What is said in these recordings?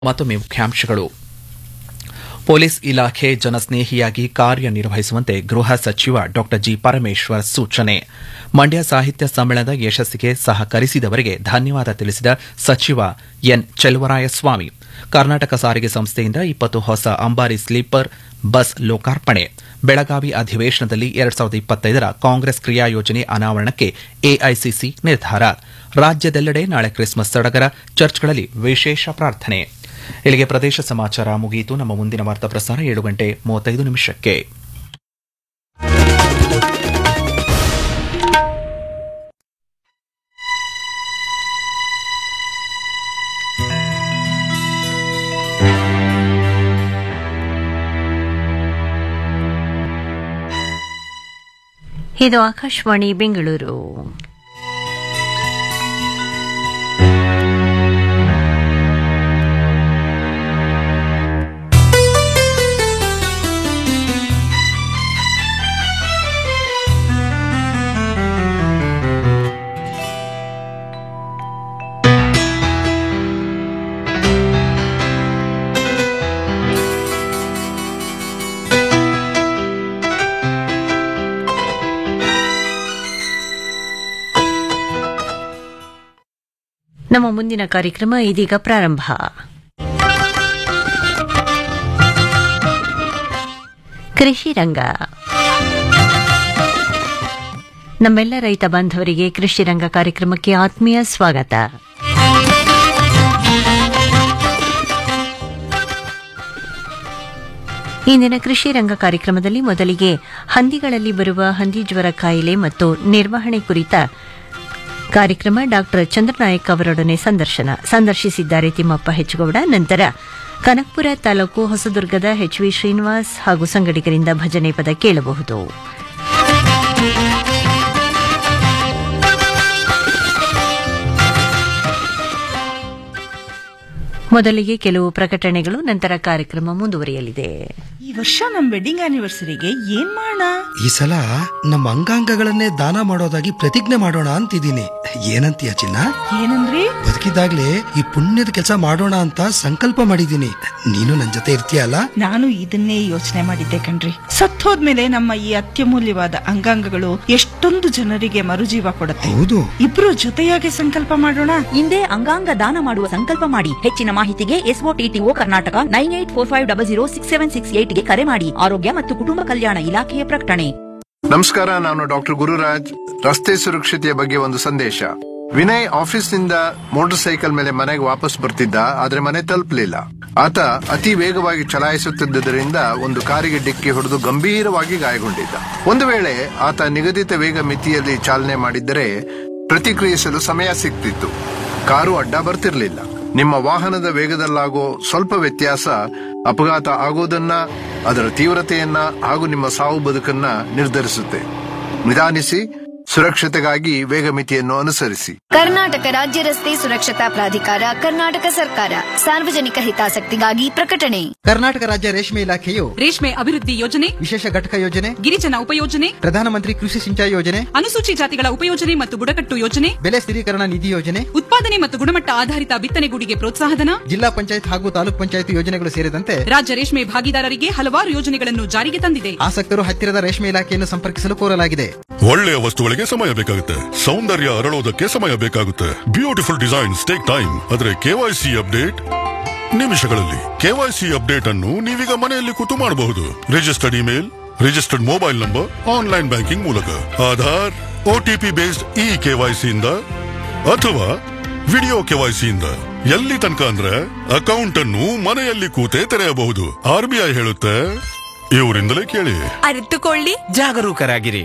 ಮತ್ತೊಮ್ಮೆ ಮುಖ್ಯಾಂಶಗಳು ಪೊಲೀಸ್ ಇಲಾಖೆ ಜನಸ್ನೇಹಿಯಾಗಿ ಕಾರ್ಯನಿರ್ವಹಿಸುವಂತೆ ಗೃಹ ಸಚಿವ ಡಾ ಜಿ ಪರಮೇಶ್ವರ್ ಸೂಚನೆ ಮಂಡ್ಯ ಸಾಹಿತ್ಯ ಸಮ್ಮೇಳನದ ಯಶಸ್ಸಿಗೆ ಸಹಕರಿಸಿದವರಿಗೆ ಧನ್ಯವಾದ ತಿಳಿಸಿದ ಸಚಿವ ಎನ್ ಚೆಲುವರಾಯಸ್ವಾಮಿ ಕರ್ನಾಟಕ ಸಾರಿಗೆ ಸಂಸ್ಥೆಯಿಂದ ಇಪ್ಪತ್ತು ಹೊಸ ಅಂಬಾರಿ ಸ್ಲೀಪರ್ ಬಸ್ ಲೋಕಾರ್ಪಣೆ ಬೆಳಗಾವಿ ಅಧಿವೇಶನದಲ್ಲಿ ಎರಡ್ ಸಾವಿರದ ಇಪ್ಪತ್ತೈದರ ಕಾಂಗ್ರೆಸ್ ಕ್ರಿಯಾ ಯೋಜನೆ ಅನಾವರಣಕ್ಕೆ ಎಐಸಿಸಿ ನಿರ್ಧಾರ ರಾಜ್ಯದೆಲ್ಲೆಡೆ ನಾಳೆ ಕ್ರಿಸ್ಮಸ್ ಸಡಗರ ಚರ್ಚ್ಗಳಲ್ಲಿ ವಿಶೇಷ ಪ್ರಾರ್ಥನೆ ಇಲ್ಲಿಗೆ ಪ್ರದೇಶ ಸಮಾಚಾರ ಮುಗಿಯಿತು ನಮ್ಮ ಮುಂದಿನ ವಾರ್ತಾ ಪ್ರಸಾರ ಏಳು ಗಂಟೆ ಮೂವತ್ತೈದು ನಿಮಿಷಕ್ಕೆ ಇದು ಆಕಾಶವಾಣಿ ಬೆಂಗಳೂರು ನಮ್ಮ ಮುಂದಿನ ಕಾರ್ಯಕ್ರಮ ಇದೀಗ ಪ್ರಾರಂಭ ಕೃಷಿ ರಂಗ ನಮ್ಮೆಲ್ಲ ರೈತ ಬಾಂಧವರಿಗೆ ಕೃಷಿ ರಂಗ ಕಾರ್ಯಕ್ರಮಕ್ಕೆ ಆತ್ಮೀಯ ಸ್ವಾಗತ ಇಂದಿನ ಕೃಷಿ ರಂಗ ಕಾರ್ಯಕ್ರಮದಲ್ಲಿ ಮೊದಲಿಗೆ ಹಂದಿಗಳಲ್ಲಿ ಬರುವ ಹಂದಿ ಜ್ವರ ಕಾಯಿಲೆ ಮತ್ತು ನಿರ್ವಹಣೆ ಕುರಿತ ಕಾರ್ಯಕ್ರಮ ಡಾಕ್ಟರ್ ಚಂದ್ರನಾಯಕ್ ಅವರೊಡನೆ ಸಂದರ್ಶನ ಸಂದರ್ಶಿಸಿದ್ದಾರೆ ತಿಮ್ಮಪ್ಪ ಹೆಚ್ಚುಗೌಡ ನಂತರ ಕನಕಪುರ ತಾಲೂಕು ಹೊಸದುರ್ಗದ ಎಚ್ವಿ ಶ್ರೀನಿವಾಸ್ ಹಾಗೂ ಸಂಗಡಿಗರಿಂದ ಭಜನೆ ಪದ ಕೇಳಬಹುದು ಮೊದಲಿಗೆ ಕೆಲವು ಪ್ರಕಟಣೆಗಳು ನಂತರ ಕಾರ್ಯಕ್ರಮ ಮುಂದುವರಿಯಲಿದೆ ಈ ವರ್ಷ ನಮ್ ವೆಡ್ಡಿಂಗ್ ಆನಿವರ್ಸರಿಗೆ ಏನ್ ಮಾಡೋಣ ಈ ಸಲ ನಮ್ಮ ಅಂಗಾಂಗಗಳನ್ನೇ ದಾನ ಮಾಡೋದಾಗಿ ಪ್ರತಿಜ್ಞೆ ಮಾಡೋಣ ಅಂತಿದ್ದೀನಿ ಏನಂತೀಯ ಚಿನ್ನ ಏನಂದ್ರಿ ಬದುಕಿದಾಗ್ಲೇ ಈ ಪುಣ್ಯದ ಕೆಲಸ ಮಾಡೋಣ ಅಂತ ಸಂಕಲ್ಪ ಮಾಡಿದ್ದೀನಿ ನೀನು ನನ್ ಜೊತೆ ಇರ್ತೀಯಲ್ಲ ನಾನು ಇದನ್ನೇ ಯೋಚನೆ ಮಾಡಿದ್ದೆ ಕಣ್ರಿ ಸತ್ತೋದ್ಮೇಲೆ ನಮ್ಮ ಈ ಅತ್ಯಮೂಲ್ಯವಾದ ಅಂಗಾಂಗಗಳು ಎಷ್ಟೊಂದು ಜನರಿಗೆ ಮರುಜೀವ ಕೊಡುತ್ತೆ ಹೌದು ಇಬ್ರು ಜೊತೆಯಾಗಿ ಸಂಕಲ್ಪ ಮಾಡೋಣ ಹಿಂದೆ ಅಂಗಾಂಗ ದಾನ ಮಾಡುವ ಸಂಕಲ್ಪ ಮಾಡಿ ಹೆಚ್ಚಿನ ಮಾಹಿತಿಗೆ ಎಸ್ಒಟಿಟಿಒ Karnataka nine eight four five double zero six seven six eight ಗೆ ಕರೆ ಮಾಡಿ ಆರೋಗ್ಯ ಮತ್ತು ಕುಟುಂಬ ಕಲ್ಯಾಣ ಇಲಾಖೆಯ ಪ್ರಕಟಣೆ ನಮಸ್ಕಾರ ನಾನು ಡಾಕ್ಟರ್ ಗುರುರಾಜ್ ರಸ್ತೆ ಸುರಕ್ಷತೆಯ ಬಗ್ಗೆ ಒಂದು ಸಂದೇಶ ವಿನಯ್ ಆಫೀಸ್ನಿಂದ ಮೋಟಾರ್ ಸೈಕಲ್ ಮೇಲೆ ಮನೆಗೆ ವಾಪಸ್ ಬರ್ತಿದ್ದ ಆದ್ರೆ ಮನೆ ತಲುಪಲಿಲ್ಲ ಆತ ಅತಿ ವೇಗವಾಗಿ ಚಲಾಯಿಸುತ್ತಿದ್ದರಿಂದ ಒಂದು ಕಾರಿಗೆ ಡಿಕ್ಕಿ ಹೊಡೆದು ಗಂಭೀರವಾಗಿ ಗಾಯಗೊಂಡಿದ್ದ ಒಂದು ವೇಳೆ ಆತ ನಿಗದಿತ ವೇಗ ಮಿತಿಯಲ್ಲಿ ಚಾಲನೆ ಮಾಡಿದ್ದರೆ ಪ್ರತಿಕ್ರಿಯಿಸಲು ಸಮಯ ಸಿಗ್ತಿತ್ತು ಕಾರು ಅಡ್ಡ ಬರ್ತಿರ್ಲಿಲ್ಲ ನಿಮ್ಮ ವಾಹನದ ವೇಗದಲ್ಲಾಗೋ ಸ್ವಲ್ಪ ವ್ಯತ್ಯಾಸ ಅಪಘಾತ ಆಗೋದನ್ನ ಅದರ ತೀವ್ರತೆಯನ್ನ ಹಾಗೂ ನಿಮ್ಮ ಸಾವು ಬದುಕನ್ನ ನಿರ್ಧರಿಸುತ್ತೆ ನಿಧಾನಿಸಿ ಸುರಕ್ಷತೆಗಾಗಿ ವೇಗ ಮಿತಿಯನ್ನು ಅನುಸರಿಸಿ ಕರ್ನಾಟಕ ರಾಜ್ಯ ರಸ್ತೆ ಸುರಕ್ಷತಾ ಪ್ರಾಧಿಕಾರ ಕರ್ನಾಟಕ ಸರ್ಕಾರ ಸಾರ್ವಜನಿಕ ಹಿತಾಸಕ್ತಿಗಾಗಿ ಪ್ರಕಟಣೆ ಕರ್ನಾಟಕ ರಾಜ್ಯ ರೇಷ್ಮೆ ಇಲಾಖೆಯು ರೇಷ್ಮೆ ಅಭಿವೃದ್ಧಿ ಯೋಜನೆ ವಿಶೇಷ ಘಟಕ ಯೋಜನೆ ಗಿರಿಜನ ಉಪಯೋಜನೆ ಪ್ರಧಾನಮಂತ್ರಿ ಕೃಷಿ ಸಿಂಚಾಯಿ ಯೋಜನೆ ಅನುಸೂಚಿ ಜಾತಿಗಳ ಉಪಯೋಜನೆ ಮತ್ತು ಬುಡಕಟ್ಟು ಯೋಜನೆ ಬೆಲೆ ಸ್ಥಿರೀಕರಣ ನಿಧಿ ಯೋಜನೆ ಉತ್ಪಾದನೆ ಮತ್ತು ಗುಣಮಟ್ಟ ಆಧಾರಿತ ಬಿತ್ತನೆಗೂಡಿಗೆ ಪ್ರೋತ್ಸಾಹಧನ ಜಿಲ್ಲಾ ಪಂಚಾಯತ್ ಹಾಗೂ ತಾಲೂಕ್ ಪಂಚಾಯತ್ ಯೋಜನೆಗಳು ಸೇರಿದಂತೆ ರಾಜ್ಯ ರೇಷ್ಮೆ ಭಾಗಿದಾರರಿಗೆ ಹಲವಾರು ಯೋಜನೆಗಳನ್ನು ಜಾರಿಗೆ ತಂದಿದೆ ಆಸಕ್ತರು ಹತ್ತಿರದ ರೇಷ್ಮೆ ಇಲಾಖೆಯನ್ನು ಸಂಪರ್ಕಿಸಲು ಕೋರಲಾಗಿದೆ ಒಳ್ಳೆಯ ವಸ್ತುಗಳಿಗೆ ಸಮಯ ಬೇಕಾಗುತ್ತೆ ಸೌಂದರ್ಯ ಅರಳೋದಕ್ಕೆ ಸಮಯ ಬೇಕಾಗುತ್ತೆ ಬ್ಯೂಟಿಫುಲ್ ಡಿಸೈನ್ಸ್ ಟೇಕ್ ಟೈಮ್ ಆದ್ರೆ ಕೆವೈಸಿ ಅಪ್ಡೇಟ್ ನಿಮಿಷಗಳಲ್ಲಿ ಕೆವೈಸಿ ಅಪ್ಡೇಟ್ ಅನ್ನು ನೀವೀಗ ಮನೆಯಲ್ಲಿ ಕೂತು ಮಾಡಬಹುದು registered email registered mobile number online banking ಮೂಲಕ Aadhaar OTP based e KYC ಇಂದ ಅಥವಾ ವಿಡಿಯೋ ಕೆವೈಸಿ ಇಂದ ಎಲ್ಲಿ ತನಕ ಅಂದ್ರೆ ಅಕೌಂಟ್ ಅನ್ನು ಮನೆಯಲ್ಲಿ ಕೂತೇ ತೆರೆಯಬಹುದು ಆರ್ ಬಿ ಐ ಹೇಳುತ್ತೆ ಇವರಿಂದಲೇ ಕೇಳಿ ಅರಿತುಕೊಳ್ಳಿ जागरूकरागिरी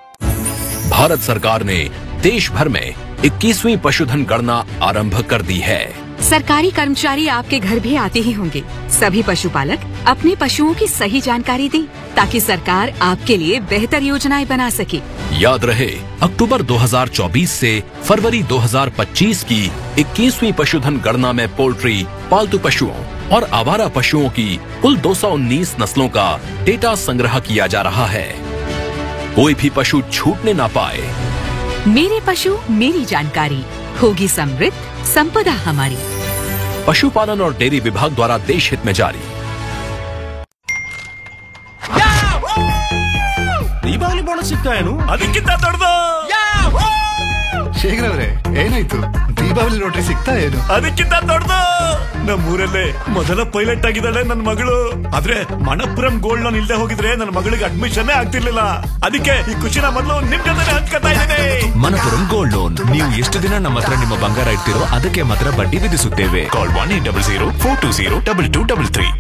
भारत सरकार ने देश भर में 21वीं पशुधन गणना आरंभ कर दी है सरकारी कर्मचारी आपके घर भी आते ही होंगे सभी पशुपालक अपने पशुओं की सही जानकारी दें ताकि सरकार आपके लिए बेहतर योजनाएं बना सके याद रहे अक्टूबर 2024 से फरवरी 2025 की 21वीं पशुधन गणना में पोल्ट्री पालतू पशुओं और आवारा पशुओं की कुल 219 नस्लों का डेटा संग्रह किया जा रहा है कोई भी पशु छूटने ना पाए मेरे पशु मेरी जानकारी होगी समृद्ध संपदा हमारी पशुपालन और डेयरी विभाग द्वारा देश हित में जारी ದೀಪಾವಳಿ ಬೋನಸ್ ಸಿಗ್ತಾ ಏನು ಅದಕ್ಕಿಂತ ದೊಡ್ಡದು ಶೇಖರ್ ಅವರೇ ಏನಾಯ್ತು ದೀಪಾವಳಿ ಲಾಟ್ರಿ ಸಿಗ್ತಾ ಏನು ಅದಕ್ಕಿಂತ ದೊಡ್ಡದು ನಮ್ಮೂರಲ್ಲೇ ಮೊದಲ ಪೈಲಟ್ ಆಗಿದ್ದಾಳೆ ನನ್ನ ಮಗಳು ಆದ್ರೆ ಮಣಪುರಂ ಗೋಲ್ಡ್ ಲೋನ್ ಇಲ್ಲದೆ ಹೋಗಿದ್ರೆ ನನ್ನ ಮಗಳಿಗೆ ಅಡ್ಮಿಷನ್ ಆಗ್ತಿರ್ಲಿಲ್ಲ ಅದಕ್ಕೆ ಈ ಖುಷಿನ ಮೊದಲು ನಿಮ್ ಜೊತೆ ಹಂಚ್ಕೊತಾ ಇದ್ದೇನೆ ಮನಪುರಂ ಗೋಲ್ಡ್ ಲೋನ್ ನೀವು ಎಷ್ಟು ದಿನ ನಮ್ಮ ಹತ್ರ ನಿಮ್ಮ ಬಂಗಾರ ಇಡ್ತಿರೋ ಅದಕ್ಕೆ ಮಾತ್ರ ಬಡ್ಡಿ ವಿಧಿಸುತ್ತೇವೆ call one eight double zero four two zero double two double three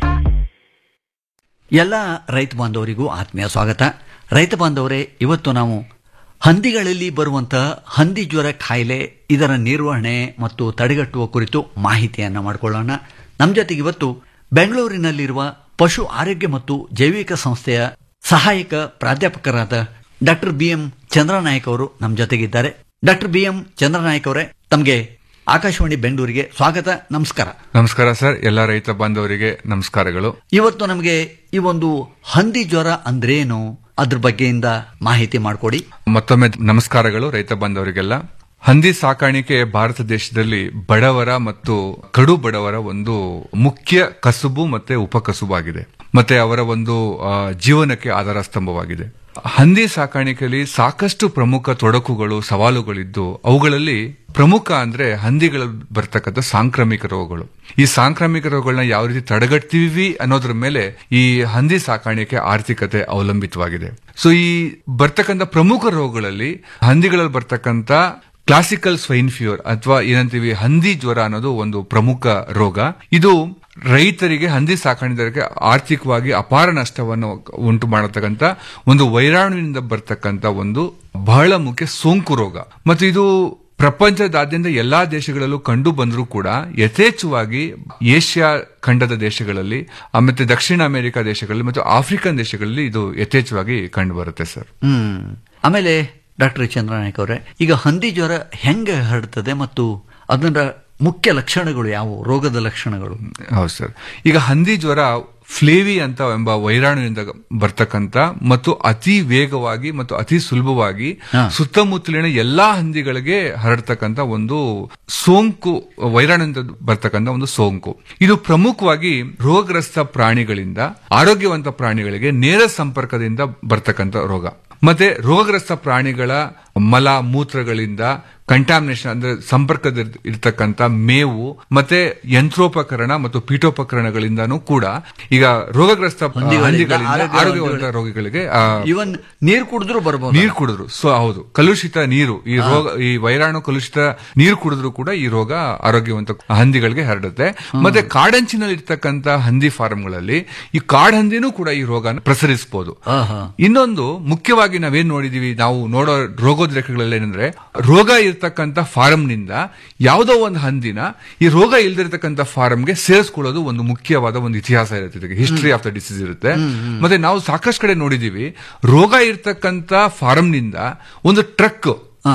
ಎಲ್ಲ ರೈತ ಬಾಂಧವರಿಗೂ ಆತ್ಮೀಯ ಸ್ವಾಗತ ರೈತ ಬಾಂಧವರೇ ಇವತ್ತು ನಾವು ಹಂದಿಗಳಲ್ಲಿ ಬರುವಂತಹ ಹಂದಿ ಜ್ವರ ಕಾಯಿಲೆ ಇದರ ನಿರ್ವಹಣೆ ಮತ್ತು ತಡೆಗಟ್ಟುವ ಕುರಿತು ಮಾಹಿತಿಯನ್ನು ಮಾಡಿಕೊಳ್ಳೋಣ ನಮ್ಮ ಜೊತೆಗೆ ಇವತ್ತು ಬೆಂಗಳೂರಿನಲ್ಲಿರುವ ಪಶು ಆರೋಗ್ಯ ಮತ್ತು ಜೈವಿಕ ಸಂಸ್ಥೆಯ ಸಹಾಯಕ ಪ್ರಾಧ್ಯಾಪಕರಾದ ಡಾಕ್ಟರ್ ಬಿ ಎಂ ಚಂದ್ರನಾಯಕ್ ಅವರು ನಮ್ಮ ಜೊತೆಗಿದ್ದಾರೆ ಡಾಕ್ಟರ್ ಬಿ ಎಂ ಚಂದ್ರನಾಯಕ್ ಅವರೇ ತಮಗೆ ಆಕಾಶವಾಣಿ ಬೆಂಗಳೂರಿಗೆ ಸ್ವಾಗತ ನಮಸ್ಕಾರ ನಮಸ್ಕಾರ ಸರ್ ಎಲ್ಲ ರೈತ ಬಾಂಧವರಿಗೆ ನಮಸ್ಕಾರಗಳು ಇವತ್ತು ನಮಗೆ ಈ ಒಂದು ಹಂದಿ ಜ್ವರ ಅಂದ್ರೇನು ಅದ್ರ ಬಗ್ಗೆಯಿಂದ ಮಾಹಿತಿ ಮಾಡಿಕೊಡಿ ಮತ್ತೊಮ್ಮೆ ನಮಸ್ಕಾರಗಳು ರೈತ ಬಾಂಧವರಿಗೆಲ್ಲ ಹಂದಿ ಸಾಕಾಣಿಕೆ ಭಾರತ ದೇಶದಲ್ಲಿ ಬಡವರ ಮತ್ತು ಕಡು ಬಡವರ ಒಂದು ಮುಖ್ಯ ಕಸುಬು ಮತ್ತೆ ಉಪಕಸುಬಾಗಿದೆ ಮತ್ತೆ ಅವರ ಒಂದು ಆ, ಜೀವನಕ್ಕೆ ಆಧಾರ ಸ್ತಂಭವಾಗಿದೆ ಹಂದಿ ಸಾಕಾಣಿಕೆಯಲ್ಲಿ ಸಾಕಷ್ಟು ಪ್ರಮುಖ ತೊಡಕುಗಳು ಸವಾಲುಗಳಿದ್ದು ಅವುಗಳಲ್ಲಿ ಪ್ರಮುಖ ಅಂದ್ರೆ ಹಂದಿಗಳ ಬರ್ತಕ್ಕಂಥ ಸಾಂಕ್ರಾಮಿಕ ರೋಗಗಳು ಈ ಸಾಂಕ್ರಾಮಿಕ ರೋಗಗಳನ್ನ ಯಾವ ರೀತಿ ತಡೆಗಟ್ತೀವಿ ಅನ್ನೋದ್ರ ಮೇಲೆ ಈ ಹಂದಿ ಸಾಕಾಣಿಕೆ ಆರ್ಥಿಕತೆ ಅವಲಂಬಿತವಾಗಿದೆ ಸೊ ಈ ಬರ್ತಕ್ಕಂಥ ಪ್ರಮುಖ ರೋಗಗಳಲ್ಲಿ ಹಂದಿಗಳಲ್ಲಿ ಬರ್ತಕ್ಕಂಥ ಕ್ಲಾಸಿಕಲ್ ಸ್ವೈನ್ ಫೀವರ್ ಅಥವಾ ಏನಂತೀವಿ ಹಂದಿ ಜ್ವರ ಅನ್ನೋದು ಒಂದು ಪ್ರಮುಖ ರೋಗ ಇದು ರೈತರಿಗೆ ಹಂದಿ ಸಾಕಾಣಿಕೆ ಆರ್ಥಿಕವಾಗಿ ಅಪಾರ ನಷ್ಟವನ್ನು ಉಂಟು ಮಾಡತಕ್ಕಂತ ಒಂದು ವೈರಾಣುವಿನಿಂದ ಬರ್ತಕ್ಕಂತ ಒಂದು ಬಹಳ ಮುಖ್ಯ ಸೋಂಕು ರೋಗ ಮತ್ತು ಇದು ಪ್ರಪಂಚದಾದ್ಯಂತ ಎಲ್ಲಾ ದೇಶಗಳಲ್ಲೂ ಕಂಡು ಬಂದರೂ ಕೂಡ ಯಥೇಚ್ಛವಾಗಿ ಏಷ್ಯಾ ಖಂಡದ ದೇಶಗಳಲ್ಲಿ ಆ, ಮತ್ತೆ ದಕ್ಷಿಣ ಅಮೆರಿಕ ದೇಶಗಳಲ್ಲಿ ಮತ್ತು ಆಫ್ರಿಕನ್ ದೇಶಗಳಲ್ಲಿ ಇದು ಯಥೇಚ್ಛವಾಗಿ ಕಂಡು ಬರುತ್ತೆ ಸರ್ ಹ್ಮ್ ಆಮೇಲೆ ಡಾಕ್ಟರ್ ಚಂದ್ರನಾಯಕ್ ಅವರೇ ಈಗ ಹಂದಿ ಜ್ವರ ಹೆಂಗೆ ಹರಡ್ತದೆ ಮತ್ತು ಅದರ ಮುಖ್ಯ ಲಕ್ಷಣಗಳು ಯಾವುವು ರೋಗದ ಲಕ್ಷಣಗಳು ಹೌದು ಸರ್ ಈಗ ಹಂದಿ ಜ್ವರ ಫ್ಲೇವಿ ಅಂತ ಎಂಬ ವೈರಾಣುವಿನಿಂದ ಬರ್ತಕ್ಕಂತ ಮತ್ತು ಅತಿ ವೇಗವಾಗಿ ಮತ್ತು ಅತಿ ಸುಲಭವಾಗಿ ಸುತ್ತಮುತ್ತಲಿನ ಎಲ್ಲಾ ಹಂದಿಗಳಿಗೆ ಹರಡ್ತಕ್ಕಂತ ಒಂದು ಸೋಂಕು ವೈರಾಣುವಿನಿಂದ ಬರ್ತಕ್ಕಂತ ಒಂದು ಸೋಂಕು ಇದು ಪ್ರಮುಖವಾಗಿ ರೋಗಗ್ರಸ್ತ ಪ್ರಾಣಿಗಳಿಂದ ಆರೋಗ್ಯವಂತ ಪ್ರಾಣಿಗಳಿಗೆ ನೇರ ಸಂಪರ್ಕದಿಂದ ಬರ್ತಕ್ಕಂತ ರೋಗ ಮತ್ತೆ ರೋಗಗ್ರಸ್ತ ಪ್ರಾಣಿಗಳ ಮಲ ಮೂತ್ರಗಳಿಂದ ಕಂಟಾಮಿನೇಷನ್ ಅಂದ್ರೆ ಸಂಪರ್ಕದ ಇರ್ತಕ್ಕಂಥ ಮೇವು ಮತ್ತೆ ಯಂತ್ರೋಪಕರಣ ಮತ್ತು ಪೀಠೋಪಕರಣಗಳಿಂದಾನೂ ಕೂಡ ಈಗ ರೋಗಗ್ರಸ್ತ ಹಂದಿಗಳಿಂದ, ಹಂದಿಗಳಿಂದ ಆರೋಗ್ಯವಂತ ಆರೋಗ್ಯವಂತ ರೋಗಿಗಳಿಗೆ ಆ, ಇವನ್ ನೀರು ಕುಡಿದ್ರು ಬರ್ಬೋದು ನೀರು ಕುಡಿದ್ರು ಸೊ ಹೌದು ಕಲುಷಿತ ನೀರು ಈ ರೋಗ ಈ ವೈರಾಣು ಕಲುಷಿತ ನೀರು ಕುಡಿದ್ರು ಕೂಡ ಈ ರೋಗ ಆರೋಗ್ಯವಂತ ಹಂದಿಗಳಿಗೆ ಹರಡುತ್ತೆ ಮತ್ತೆ ಕಾಡಂಚಿನಲ್ಲಿ ಇರ್ತಕ್ಕಂತ ಹಂದಿ ಫಾರ್ಮ್ಗಳಲ್ಲಿ ಈ ಕಾಡಹಂದಿನೂ ಕೂಡ ಈ ರೋಗನ ಪ್ರಸರಿಸಬಹುದು ಇನ್ನೊಂದು ಮುಖ್ಯವಾಗಿ ನಾವೇನ್ ನೋಡಿದೀವಿ ನಾವು ನೋಡೋ ರೋಗೋದ್ರೇಕಗಳಲ್ಲಿ ಏನಂದ್ರೆ ರೋಗ ಇರ್ತಕ್ಕಂತ ಫಾರಂನಿಂದ ಯಾವುದೋ ಒಂದು ಹಂದಿನ ಈ ರೋಗ ಇಲ್ದಿರ್ತಕ್ಕಂಥ ಫಾರಂಗೆ ಸೇರಿಸ್ಕೊಳ್ಳೋದು ಒಂದು ಮುಖ್ಯವಾದ ಒಂದು ಇತಿಹಾಸ ಇರುತ್ತೆ ಇದಕ್ಕೆ ಹಿಸ್ಟ್ರಿ ಆಫ್ ದ ಡಿಸೀಸ್ ಇರುತ್ತೆ ಮತ್ತೆ ನಾವು ಸಾಕಷ್ಟು ಕಡೆ ನೋಡಿದೀವಿ ರೋಗ ಇರ್ತಕ್ಕಂಥ ಫಾರಂನಿಂದ ಒಂದು ಟ್ರಕ್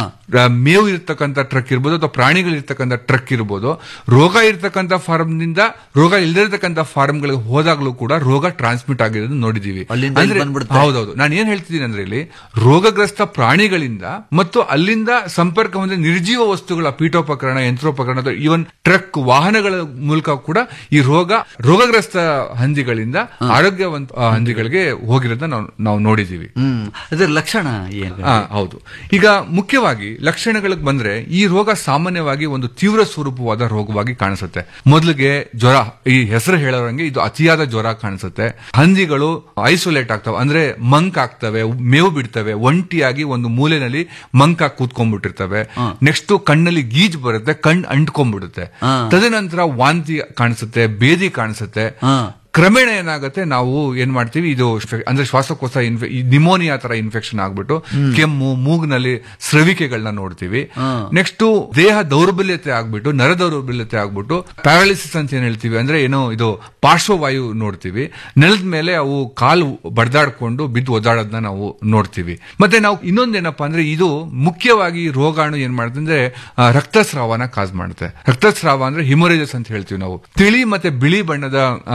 ಮೇವು ಇರ್ತಕ್ಕಂಥ ಟ್ರಕ್ ಇರ್ಬೋದು ಅಥವಾ ಪ್ರಾಣಿಗಳಿರ್ತಕ್ಕಂಥ ಟ್ರಕ್ ಇರ್ಬೋದು ರೋಗ ಇರ್ತಕ್ಕಂಥ ಫಾರ್ಮ್ನಿಂದ ರೋಗ ಇಲ್ದಿರ್ತಕ್ಕಂಥ ಫಾರ್ಮ್ಗಳಿಗೆ ಹೋದಾಗ್ಲೂ ಕೂಡ ರೋಗ ಟ್ರಾನ್ಸ್ಮಿಟ್ ಆಗಿರೋದು ನೋಡಿದೀವಿ ಅಲ್ಲಿಂದ ಅಂದ್ರೆ ಇಲ್ಲಿ ಬಂದ್ಬಿಡುತ್ತೆ. ಹೌದೌದು ನಾನು ಏನ್ ಹೇಳ್ತಿದ್ದೀನಿ ಅಂದ್ರೆ ಇಲ್ಲಿ ರೋಗಗ್ರಸ್ತ ಪ್ರಾಣಿಗಳಿಂದ ಮತ್ತು ಅಲ್ಲಿಂದ ಸಂಪರ್ಕ ಹೊಂದಿದ ನಿರ್ಜೀವ ವಸ್ತುಗಳ ಪೀಠೋಪಕರಣ ಯಂತ್ರೋಪಕರಣ ಈವನ್ ಟ್ರಕ್ ವಾಹನಗಳ ಮೂಲಕ ಕೂಡ ಈ ರೋಗ ರೋಗಗ್ರಸ್ತ ಹಂದಿಗಳಿಂದ ಆರೋಗ್ಯವಂತ ಆ, ಹಂದಿಗಳಿಗೆ ಹೋಗಿರೋದನ್ನ ನಾವು ನಾವು ನೋಡಿದೀವಿ ಹ್ಮ್ ಅದರ ಲಕ್ಷಣ ಏನು ಆ, ಹೌದು ಈಗ ಮುಖ್ಯವಾಗಿ ಲಕ್ಷಣಗಳಿಗೆ ಬಂದ್ರೆ ಈ ರೋಗ ಸಾಮಾನ್ಯವಾಗಿ ಒಂದು ತೀವ್ರ ಸ್ವರೂಪವಾದ ರೋಗವಾಗಿ ಕಾಣಿಸುತ್ತೆ ಮೊದಲಿಗೆ ಜ್ವರ ಈ ಹೆಸರು ಹೇಳೋರಂಗೆ ಇದು ಅತಿಯಾದ ಜ್ವರ ಕಾಣಿಸುತ್ತೆ ಹಂದಿಗಳು ಐಸೋಲೇಟ್ ಆಗ್ತವೆ ಅಂದ್ರೆ ಮಂಕ್ ಆಗ್ತವೆ ಮೇವು ಬಿಡ್ತವೆ ಒಂಟಿಯಾಗಿ ಒಂದು ಮೂಲೆನಲ್ಲಿ ಮಂಕ್ ಆಗಿ ಕೂತ್ಕೊಂಡ್ಬಿಟ್ಟಿರ್ತವೆ ನೆಕ್ಸ್ಟ್ ಕಣ್ಣಲ್ಲಿ ಗೀಜ್ ಬರುತ್ತೆ ಕಣ್ ಅಂಟ್ಕೊಂಡ್ಬಿಡುತ್ತೆ ತದನಂತರ ವಾಂತಿ ಕಾಣಿಸುತ್ತೆ ಬೇದಿ ಕಾಣಿಸುತ್ತೆ ಕ್ರಮೇಣ ಏನಾಗುತ್ತೆ ನಾವು ಏನ್ ಮಾಡ್ತೀವಿ ಇದು ಶ್ವ- ಅಂದ್ರೆ ಶ್ವಾಸಕೋಶ ಇನ್ಫೆ ನಿಮೋನಿಯಾ ತರ ಇನ್ಫೆಕ್ಷನ್ ಆಗ್ಬಿಟ್ಟು ಕೆಮ್ಮು ಮೂಗ್ನಲ್ಲಿ ಸ್ರವಿಕೆಗಳನ್ನ ನೋಡ್ತೀವಿ ನೆಕ್ಸ್ಟ್ ದೇಹ ದೌರ್ಬಲ್ಯತೆ ಆಗ್ಬಿಟ್ಟು ನರ ದೌರ್ಬಲ್ಯತೆ ಆಗ್ಬಿಟ್ಟು ಪ್ಯಾರಾಲಿಸಿಸ್ ಅಂತ ಏನ್ ಹೇಳ್ತೀವಿ ಅಂದ್ರೆ ಏನೋ ಇದು ಪಾರ್ಶ್ವವಾಯು ನೋಡ್ತೀವಿ ನೆಲದ ಮೇಲೆ ಅವು ಕಾಲು ಬಡ್ದಾಡ್ಕೊಂಡು ಬಿದ್ದು ಒದ್ದಾಡೋದನ್ನ ನಾವು ನೋಡ್ತೀವಿ ಮತ್ತೆ ನಾವು ಇನ್ನೊಂದೇನಪ್ಪಾ ಅಂದ್ರೆ ಇದು ಮುಖ್ಯವಾಗಿ ಈ ರೋಗಾಣು ಏನ್ ಮಾಡುತ್ತೆ ಅಂದ್ರೆ ಆ, ರಕ್ತಸ್ರಾವನ ಕಾಸ್ ಮಾಡುತ್ತೆ ರಕ್ತಸ್ರಾವ ಅಂದ್ರೆ ಹಿಮೋರೇಜಸ್ ಅಂತ ಹೇಳ್ತೀವಿ ನಾವು ತಿಳಿ ಮತ್ತೆ ಬಿಳಿ ಬಣ್ಣದ ಆ, ಹಂದಿಗಳ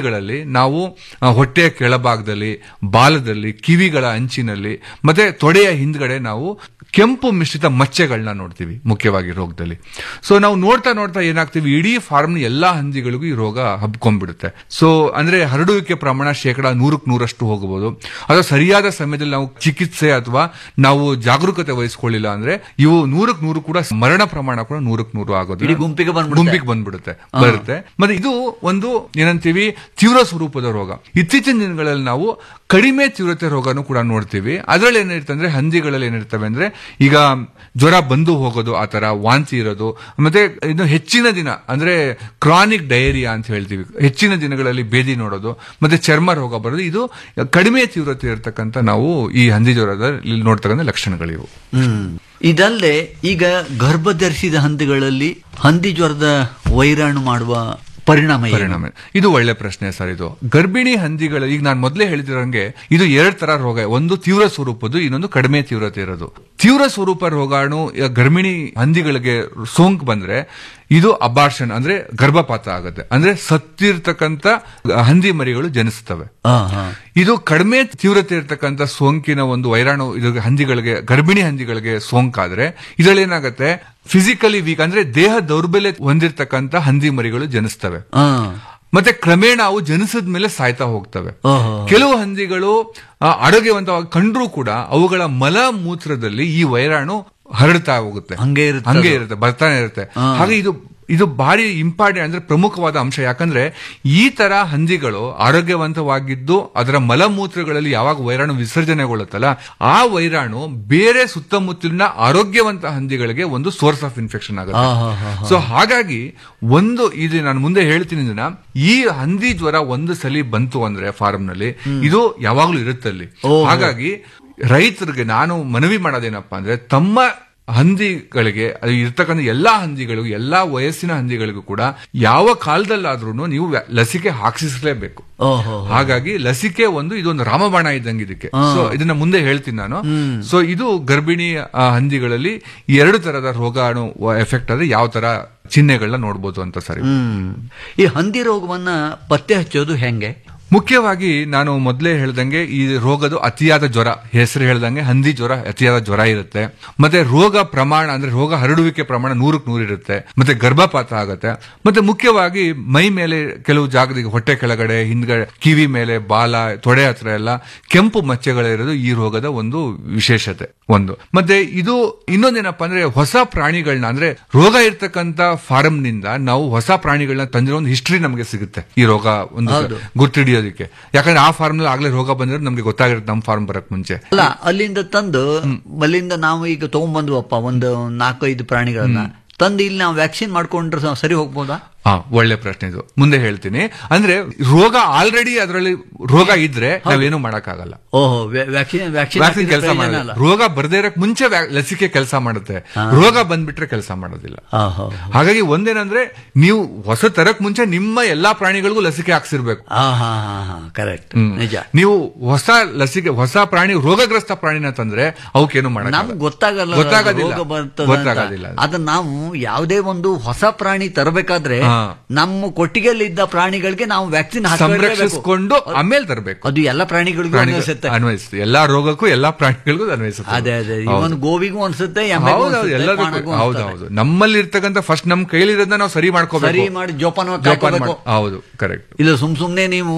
ಹಂದಿಗಳಲ್ಲಿ ನಾವು ಆ, ಹೊಟ್ಟೆಯ ಕೆಳಭಾಗದಲ್ಲಿ ಬಾಲದಲ್ಲಿ ಕಿವಿಗಳ ಅಂಚಿನಲ್ಲಿ ಮತ್ತೆ ತೊಡೆಯ ಹಿಂದ್ಗಡೆ ನಾವು ಕೆಂಪು ಮಿಶ್ರಿತ ಮಚ್ಚೆಗಳನ್ನ ನೋಡ್ತೀವಿ ಮುಖ್ಯವಾಗಿ ರೋಗದಲ್ಲಿ ಸೊ ನಾವು ನೋಡ್ತಾ ನೋಡ್ತಾ ಏನಾಗ್ತೀವಿ ಇಡೀ ಫಾರ್ಮ್ ಎಲ್ಲಾ ಹಂದಿಗಳಿಗೂ ಈ ರೋಗ ಹಬ್ಕೊಂಡ್ಬಿಡುತ್ತೆ ಸೊ ಅಂದ್ರೆ ಹರಡುವಿಕೆ ಪ್ರಮಾಣ ಶೇಕಡ ನೂರಕ್ಕೆ ನೂರಷ್ಟು ಹೋಗಬಹುದು ಅಥವಾ ಸರಿಯಾದ ಸಮಯದಲ್ಲಿ ನಾವು ಚಿಕಿತ್ಸೆ ಅಥವಾ ನಾವು ಜಾಗರೂಕತೆ ವಹಿಸ್ಕೊಳ್ಳಿಲ್ಲ ಅಂದ್ರೆ ಇವು ನೂರಕ್ಕೆ ನೂರು ಕೂಡ ಮರಣ ಪ್ರಮಾಣ ಕೂಡ ನೂರಕ್ಕೆ ನೂರು ಆಗೋದು ಇಡೀ ಗುಂಪಿಗೆ ಬಂದ್ಬಿಡುತ್ತೆ. ಗುಂಪಿಗೆ ಬಂದ್ಬಿಡುತ್ತೆ ಹಾ. ಬರುತ್ತೆ ಮತ್ತೆ ಇದು ಒಂದು ಏನಂತೀವಿ ತೀವ್ರ ಸ್ವರೂಪದ ರೋಗ ಇತ್ತೀಚಿನ ದಿನಗಳಲ್ಲಿ ನಾವು ಕಡಿಮೆ ತೀವ್ರತೆ ರೋಗನೂ ಕೂಡ ನೋಡ್ತೀವಿ ಅದರಲ್ಲಿ ಏನಿರುತ್ತೆ ಅಂದ್ರೆ ಹಂದಿಗಳಲ್ಲಿ ಏನಿರ್ತವೆ ಅಂದ್ರೆ ಈಗ ಜ್ವರ ಬಂದು ಹೋಗೋದು ಆ ತರ ವಾಂತಿ ಇರೋದು ಮತ್ತೆ ಇನ್ನು ಹೆಚ್ಚಿನ ದಿನ ಅಂದ್ರೆ ಕ್ರಾನಿಕ್ ಡಯರಿಯಾ ಅಂತ ಹೇಳ್ತೀವಿ ಹೆಚ್ಚಿನ ದಿನಗಳಲ್ಲಿ ಬೇದಿ ನೋಡೋದು ಮತ್ತೆ ಚರ್ಮ ರೋಗ ಬರೋದು ಇದು ಕಡಿಮೆ ತೀವ್ರತೆ ಇರತಕ್ಕಂತ ನಾವು ಈ ಹಂದಿ ಜ್ವರದ ನೋಡ್ತಕ್ಕಂಥ ಲಕ್ಷಣಗಳಿವು ಹ್ಮ್ ಇದಲ್ಲದೆ ಈಗ ಗರ್ಭ ಧರಿಸಿದ ಹಂದಿಗಳಲ್ಲಿ ಹಂದಿ ಜ್ವರದ ವೈರಾಣು ಮಾಡುವ ಪರಿಣಾಮ ಏನು? ಪರಿಣಾಮ ಇದು ಒಳ್ಳೆ ಪ್ರಶ್ನೆ ಸರ್ ಇದು ಗರ್ಭಿಣಿ ಹಂದಿಗಳ ಈಗ ನಾನು ಮೊದಲೇ ಹೇಳಿದಿರಂಗೆ ಇದು ಎರಡ್ ತರ ರೋಗ ಒಂದು ತೀವ್ರ ಸ್ವರೂಪದ್ದು ಇನ್ನೊಂದು ಕಡಿಮೆ ತೀವ್ರತೆ ಇರೋದು ತೀವ್ರ ಸ್ವರೂಪ ರೋಗಾಣು ಈಗ ಗರ್ಭಿಣಿ ಹಂದಿಗಳಿಗೆ ಸೋಂಕು ಬಂದ್ರೆ ಇದು ಅಬಾರ್ಷನ್ ಅಂದ್ರೆ ಗರ್ಭಪಾತ ಆಗುತ್ತೆ ಅಂದ್ರೆ ಸತ್ತಿರ್ತಕ್ಕಂಥ ಹಂದಿ ಮರಿಗಳು ಜನಿಸ್ತವೆ ಆ, ಹಾ. ಇದು ಕಡಿಮೆ ತೀವ್ರತೆ ಇರತಕ್ಕಂಥ ಸೋಂಕಿನ ಒಂದು ವೈರಾಣು ಇದು ಹಂದಿಗಳಿಗೆ ಗರ್ಭಿಣಿ ಹಂದಿಗಳಿಗೆ ಸೋಂಕಾದ್ರೆ ಇದರಲ್ಲಿ ಏನಾಗುತ್ತೆ ಫಿಸಿಕಲಿ ವೀಕ್ ಅಂದ್ರೆ ದೇಹ ದೌರ್ಬಲ್ಯ ಹೊಂದಿರತಕ್ಕಂಥ ಹಂದಿ ಮರಿಗಳು ಜನಿಸ್ತವೆ ಆ. ಮತ್ತೆ ಕ್ರಮೇಣ ಅವು ಜನಿಸಿದ ಮೇಲೆ ಸಾಯ್ತಾ ಹೋಗ್ತವೆ ಓಹೋ. ಕೆಲವು ಹಂದಿಗಳು ಆ, ಆರೋಗ್ಯವಂತವಾಗಿ ಕಂಡ್ರೂ ಕೂಡ ಅವುಗಳ ಮಲ ಮೂತ್ರದಲ್ಲಿ ಈ ವೈರಾಣು ಹರಡ್ತಾ ಹೋಗುತ್ತೆ ಹಂಗೆ ಇರುತ್ತೆ ಹಂಗೆ ಅದು. ಇರುತ್ತೆ ಬರ್ತಾನೆ ಇರುತ್ತೆ ಹಾ. ಹಾಗೆ ಇದು ಇದು ಭಾರಿ ಇಂಪಾರ್ಟೆಂಟ್ ಅಂದ್ರೆ ಪ್ರಮುಖವಾದ ಅಂಶ ಯಾಕಂದ್ರೆ ಈ ತರ ಹಂದಿಗಳು ಆರೋಗ್ಯವಂತವಾಗಿದ್ದು ಅದರ ಮಲಮೂತ್ರಗಳಲ್ಲಿ ಯಾವಾಗ ವೈರಾಣು ವಿಸರ್ಜನೆಗೊಳ್ಳುತ್ತಲ್ಲ ಆ ವೈರಾಣು ಬೇರೆ ಸುತ್ತಮುತ್ತಲಿನ ಆರೋಗ್ಯವಂತ ಹಂದಿಗಳಿಗೆ ಒಂದು ಸೋರ್ಸ್ ಆಫ್ ಇನ್ಫೆಕ್ಷನ್ ಆಗುತ್ತೆ ಆ, ಹಾ, ಹಾ, ಹಾ. ಸೊ ಹಾಗಾಗಿ ಒಂದು ಇದು ನಾನು ಮುಂದೆ ಹೇಳ್ತೀನಿ ಇದನ್ನ ಈ ಹಂದಿ ಜ್ವರ ಒಂದು ಸಲಿ ಬಂತು ಅಂದ್ರೆ ಫಾರ್ಮ್ ನಲ್ಲಿ ಇದು ಯಾವಾಗ್ಲೂ ಇರುತ್ತಲ್ಲಿ ಓಹೋ. ಹಾಗಾಗಿ ರೈತರಿಗೆ ನಾನು ಮನವಿ ಮಾಡೋದೇನಪ್ಪಾ ಅಂದ್ರೆ ತಮ್ಮ ಹಂದಿಗಳಿಗೆ ಅದು ಇರ್ತಕ್ಕಂಥ ಎಲ್ಲಾ ಹಂದಿಗಳಿಗೂ ಎಲ್ಲಾ ವಯಸ್ಸಿನ ಹಂದಿಗಳಿಗೂ ಕೂಡ ಯಾವ ಕಾಲದಲ್ಲಾದ್ರೂ ನೀವು ವ್ಯಾ- ಲಸಿಕೆ ಹಾಕಿಸಲೇಬೇಕು ಓಹೋ. ಹಾಗಾಗಿ ಲಸಿಕೆ ಒಂದು ಇದೊಂದು ರಾಮಬಾಣ ಇದ್ದಂಗೆ ಇದಕ್ಕೆ ಹಾ. ಸೊ ಇದನ್ನ ಮುಂದೆ ಹೇಳ್ತೀನಿ ನಾನು ಹ್ಮ್. ಸೊ ಇದು ಗರ್ಭಿಣಿ ಆ, ಹಂದಿಗಳಲ್ಲಿ ಈ ಎರಡು ತರದ ರೋಗಾಣು ಎಫೆಕ್ಟ್ ಆದ್ರೆ ಯಾವ ತರ ಚಿಹ್ನೆಗಳನ್ನ ನೋಡ್ಬೋದು ಅಂತ ಸರಿ ಹ್ಮ್ ಈ ಹಂದಿ ರೋಗವನ್ನ ಪತ್ತೆ ಹಚ್ಚೋದು ಹೆಂಗೆ ಮುಖ್ಯವಾಗಿ ನಾನು ಮೊದಲೇ ಹೇಳ್ದಂಗೆ ಈ ರೋಗದ ಅತಿಯಾದ ಜ್ವರ ಹೆಸರು ಹೇಳ್ದಂಗೆ ಹಂದಿ ಜ್ವರ ಅತಿಯಾದ ಜ್ವರ ಇರುತ್ತೆ ಮತ್ತೆ ರೋಗ ಪ್ರಮಾಣ ಅಂದ್ರೆ ರೋಗ ಹರಡುವಿಕೆ ಪ್ರಮಾಣ ನೂರಕ್ಕೆ ನೂರು ಇರುತ್ತೆ ಮತ್ತೆ ಗರ್ಭಪಾತ ಆಗುತ್ತೆ ಮತ್ತೆ ಮುಖ್ಯವಾಗಿ ಮೈ ಮೇಲೆ ಕೆಲವು ಜಾಗದ ಹೊಟ್ಟೆ ಕೆಳಗಡೆ ಹಿಂದ್ಗಡೆ ಕಿವಿ ಮೇಲೆ ಬಾಲ ತೊಡೆ ಹತ್ರ ಎಲ್ಲ ಕೆಂಪು ಮಚ್ಚೆಗಳಿರೋದು ಈ ರೋಗದ ಒಂದು ವಿಶೇಷತೆ ಒಂದು ಮತ್ತೆ ಇದು ಇನ್ನೊಂದೇನಪ್ಪ ಅಂದ್ರೆ ಹೊಸ ಪ್ರಾಣಿಗಳನ್ನ ಅಂದ್ರೆ ರೋಗ ಇರ್ತಕ್ಕಂತ ಫಾರಂ ನಿಂದ ನಾವು ಹೊಸ ಪ್ರಾಣಿಗಳನ್ನ ತಂದಿರೋ ಒಂದು ಹಿಸ್ಟ್ರಿ ನಮಗೆ ಸಿಗುತ್ತೆ ಈ ರೋಗ ಒಂದು ಹೌದು. ಗುರ್ತಿಡಿಯೋದಕ್ಕೆ ಯಾಕಂದ್ರೆ ಆ ಫಾರ್ಮ್ ನಲ್ಲಿ ಆಗ್ಲೇ ರೋಗ ಬಂದಿರೋದು ನಮ್ಗೆ ಗೊತ್ತಾಗಿರುತ್ತೆ ನಮ್ಮ ಫಾರ್ಮ್ ಬರಕ್ ಮುಂಚೆ ಅಲ್ಲ ಅಲ್ಲಿಂದ ತಂದು ಅಲ್ಲಿಂದ ನಾವು ಈಗ ತಗೊಂಡ್ಬಂದ್ವಪ್ಪ ಒಂದು ನಾಲ್ಕೈದು ಪ್ರಾಣಿಗಳನ್ನ ತಂದು ಇಲ್ಲಿ ನಾವು ವ್ಯಾಕ್ಸಿನ್ ಮಾಡ್ಕೊಂಡ್ರೆ ಸ- ಸರಿ ಹೋಗ್ಬೋದಾ ಹಾ ಒಳ್ಳೆ ಪ್ರಶ್ನೆ ಇದು ಮುಂದೆ ಹೇಳ್ತೀನಿ ಅಂದ್ರೆ ರೋಗ ಆಲ್ರೆಡಿ ಅದರಲ್ಲಿ ರೋಗ ಇದ್ರೆ ನಾವೇನು ಮಾಡಕ್ಕಾಗಲ್ಲ ಓಹೋ ವ್ಯಾಕ್ಸಿನ್ ವ್ಯಾಕ್ಸಿನ್ ಕೆಲಸ ಮಾಡಲ್ಲ ರೋಗ ಬರ್ದೇ ಇರಕ್ ಮುಂಚೆ ವ್ಯಾ- ಲಸಿಕೆ ಕೆಲಸ ಮಾಡುತ್ತೆ ರೋಗ ಬಂದ್ಬಿಟ್ರೆ ಕೆಲಸ ಮಾಡೋದಿಲ್ಲ ಹಾಗಾಗಿ ಒಂದೇನಂದ್ರೆ ನೀವು ಹೊಸ ತರಕ್ ಮುಂಚೆ ನಿಮ್ಮ ಎಲ್ಲಾ ಪ್ರಾಣಿಗಳಿಗೂ ಲಸಿಕೆ ಹಾಕ್ಸಿರ್ಬೇಕು ಕರೆಕ್ಟ್ ಹ್ಮ್. ನಿಜ ನೀವು ಹೊಸ ಲಸಿಕೆ ಹೊಸ ಪ್ರಾಣಿ ರೋಗಗ್ರಸ್ತ ಪ್ರಾಣಿನ ತಂದ್ರೆ ಅವಕ್ಕೇನು ಮಾಡಲ್ಲ ನಮ್ಗೆ ಗೊತ್ತಾಗಲ್ಲ ಗೊತ್ತಾಗೋದಿಲ್ಲ ರೋಗ ಬರ್ತದೆ ಅಂತ. ಗೊತ್ತಾಗೋದಿಲ್ಲ ಅದನ್ನ ನಾವು ಯಾವುದೇ ಒಂದು ಹೊಸ ಪ್ರಾಣಿ ತರಬೇಕಾದ್ರೆ ಹಾ. ನಮ್ಮ ಕೊಟ್ಟಿಗೆಯಲ್ಲಿ ಇದ್ದ ಪ್ರಾಣಿಗಳಿಗೆ ನಾವು ವ್ಯಾಕ್ಸಿನ್ ಸಂರಕ್ಷಿಸಿಕೊಂಡು ಆಮೇಲೆ ತರಬೇಕು ಅದು ಎಲ್ಲ ಪ್ರಾಣಿಗಳಿಗೂ ಅನ್ವಯಿಸುತ್ತೆ ಅನ್ವಯಿಸುತ್ತೆ ಎಲ್ಲಾ ರೋಗಕ್ಕೂ ಎಲ್ಲಾ ಪ್ರಾಣಿಗಳಿಗೂ ಅನ್ವಯಿಸುತ್ತೆ ಅದೇ ಅದೇ ಹೌದು. ಇವನ್ ಗೋವಿಗೂ ಅನ್ಸುತ್ತೆ ಎಮ್ಮೆಗೂ ಹೌದೌದು ಅನ್ಸುತ್ತೆ, ಎಲ್ಲದಕ್ಕೂ ಕ್ವಾಣಗೂ ಹೌದು ಅನ್ಸುತ್ತೆ. ಹೌದು ನಮ್ಮಲ್ಲಿ ಇರ್ತಕ್ಕಂಥ ಫಸ್ಟ್ ನಮ್ ಕೈಲಿರೋದನ್ನ ನಾವು ಸರಿ ಮಾಡ್ಕೋಬೇಕು ಸರಿ ಮಾಡಿ ಜೋಪಾನ ಜೋಪಾನ ಕಾಯ್ಕೋಬೇಕು. ಮಾಡ್- ಹೌದು ಕರೆಕ್ಟ್ ಇಲ್ಲ ಸುಮ್ ಸುಮ್ನೆ ನೀವು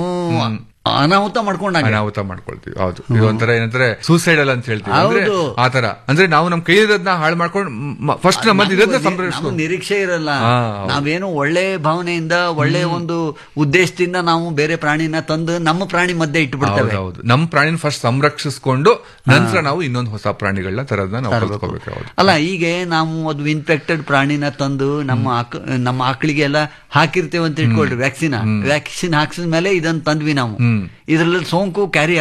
ಅನಾಹುತ ಮಾಡ್ಕೊಂಡಾಗ ಅನಾಹುತ ಮಾಡ್ಕೊಳ್ತೀವಿ ಹೌದು ಇದು ಒಂಥರ ಏನಂದ್ರೆ ಸೂಸೈಡಲ್ ಅಂತ ಹೇಳ್ತೀವಿ ಅಂದ್ರೆ ಹೌದು. ಆತರ ಅಂದ್ರೆ ನಾವು ನಮ್ ಕೈಲಿರೋದನ್ನ ಹಾಳು ಮಾಡ್ಕೊಂಡು ಫಸ್ಟ್ ನಮ್ಮಲ್ಲಿ ಇರೋದನ್ನ ಸಂರಕ್ಷಿಸ್ಕೊ ನಮ್ಗೆ ನಿರೀಕ್ಷೆ ಇರಲ್ಲ ಹಾ, ಹೌದು. ನಾವೇನು ಒಳ್ಳೆ ಭಾವನೆಯಿಂದ ಒಳ್ಳೆ ಒಂದು ಉದ್ದೇಶದಿಂದ ನಾವು ಬೇರೆ ಪ್ರಾಣಿನ ತಂದು ನಮ್ಮ ಪ್ರಾಣಿ ಮಧ್ಯೆ ಇಟ್ಬಿಡ್ತೇವೆ ಹೌದು ನಮ್ ಪ್ರಾಣಿನ ಫಸ್ಟ್ ಸಂರಕ್ಷಿಸ್ಕೊಂಡು ನಂತರ ನಾವು ಇನ್ನೊಂದು ಹೊಸ ಪ್ರಾಣಿಗಳನ್ನ ತರೋದನ್ನ ನಾವು ತರ್ಬೇಕು. ಕಲ್ತ್ಕೋಬೇಕು ಹೌದು ಅಲ್ಲ ಈಗ ನಾವು ಅದು ಇನ್ಫೆಕ್ಟೆಡ್ ಪ್ರಾಣಿನ ತಂದು ನಮ್ಮ ಆಕ- ನಮ್ಮ ಆಕಳಿಗೆ ಎಲ್ಲ ಹಾಕಿರ್ತೇವೆ ಅಂತ ಇಟ್ಕೊಳ್ರಿ ವ್ಯಾಕ್ಸಿನ್ ವ್ಯಾಕ್ಸಿನ್ ಹಾಕ್ಸಿದ ಮೇಲೆ ಇದನ್ನ ತಂದ್ವಿ ನಾವು ಹ್ಮ್. ಇದ್ರಲ್ಲಿ ಸೋಂಕು ಕ್ಯಾರಿ ಆತು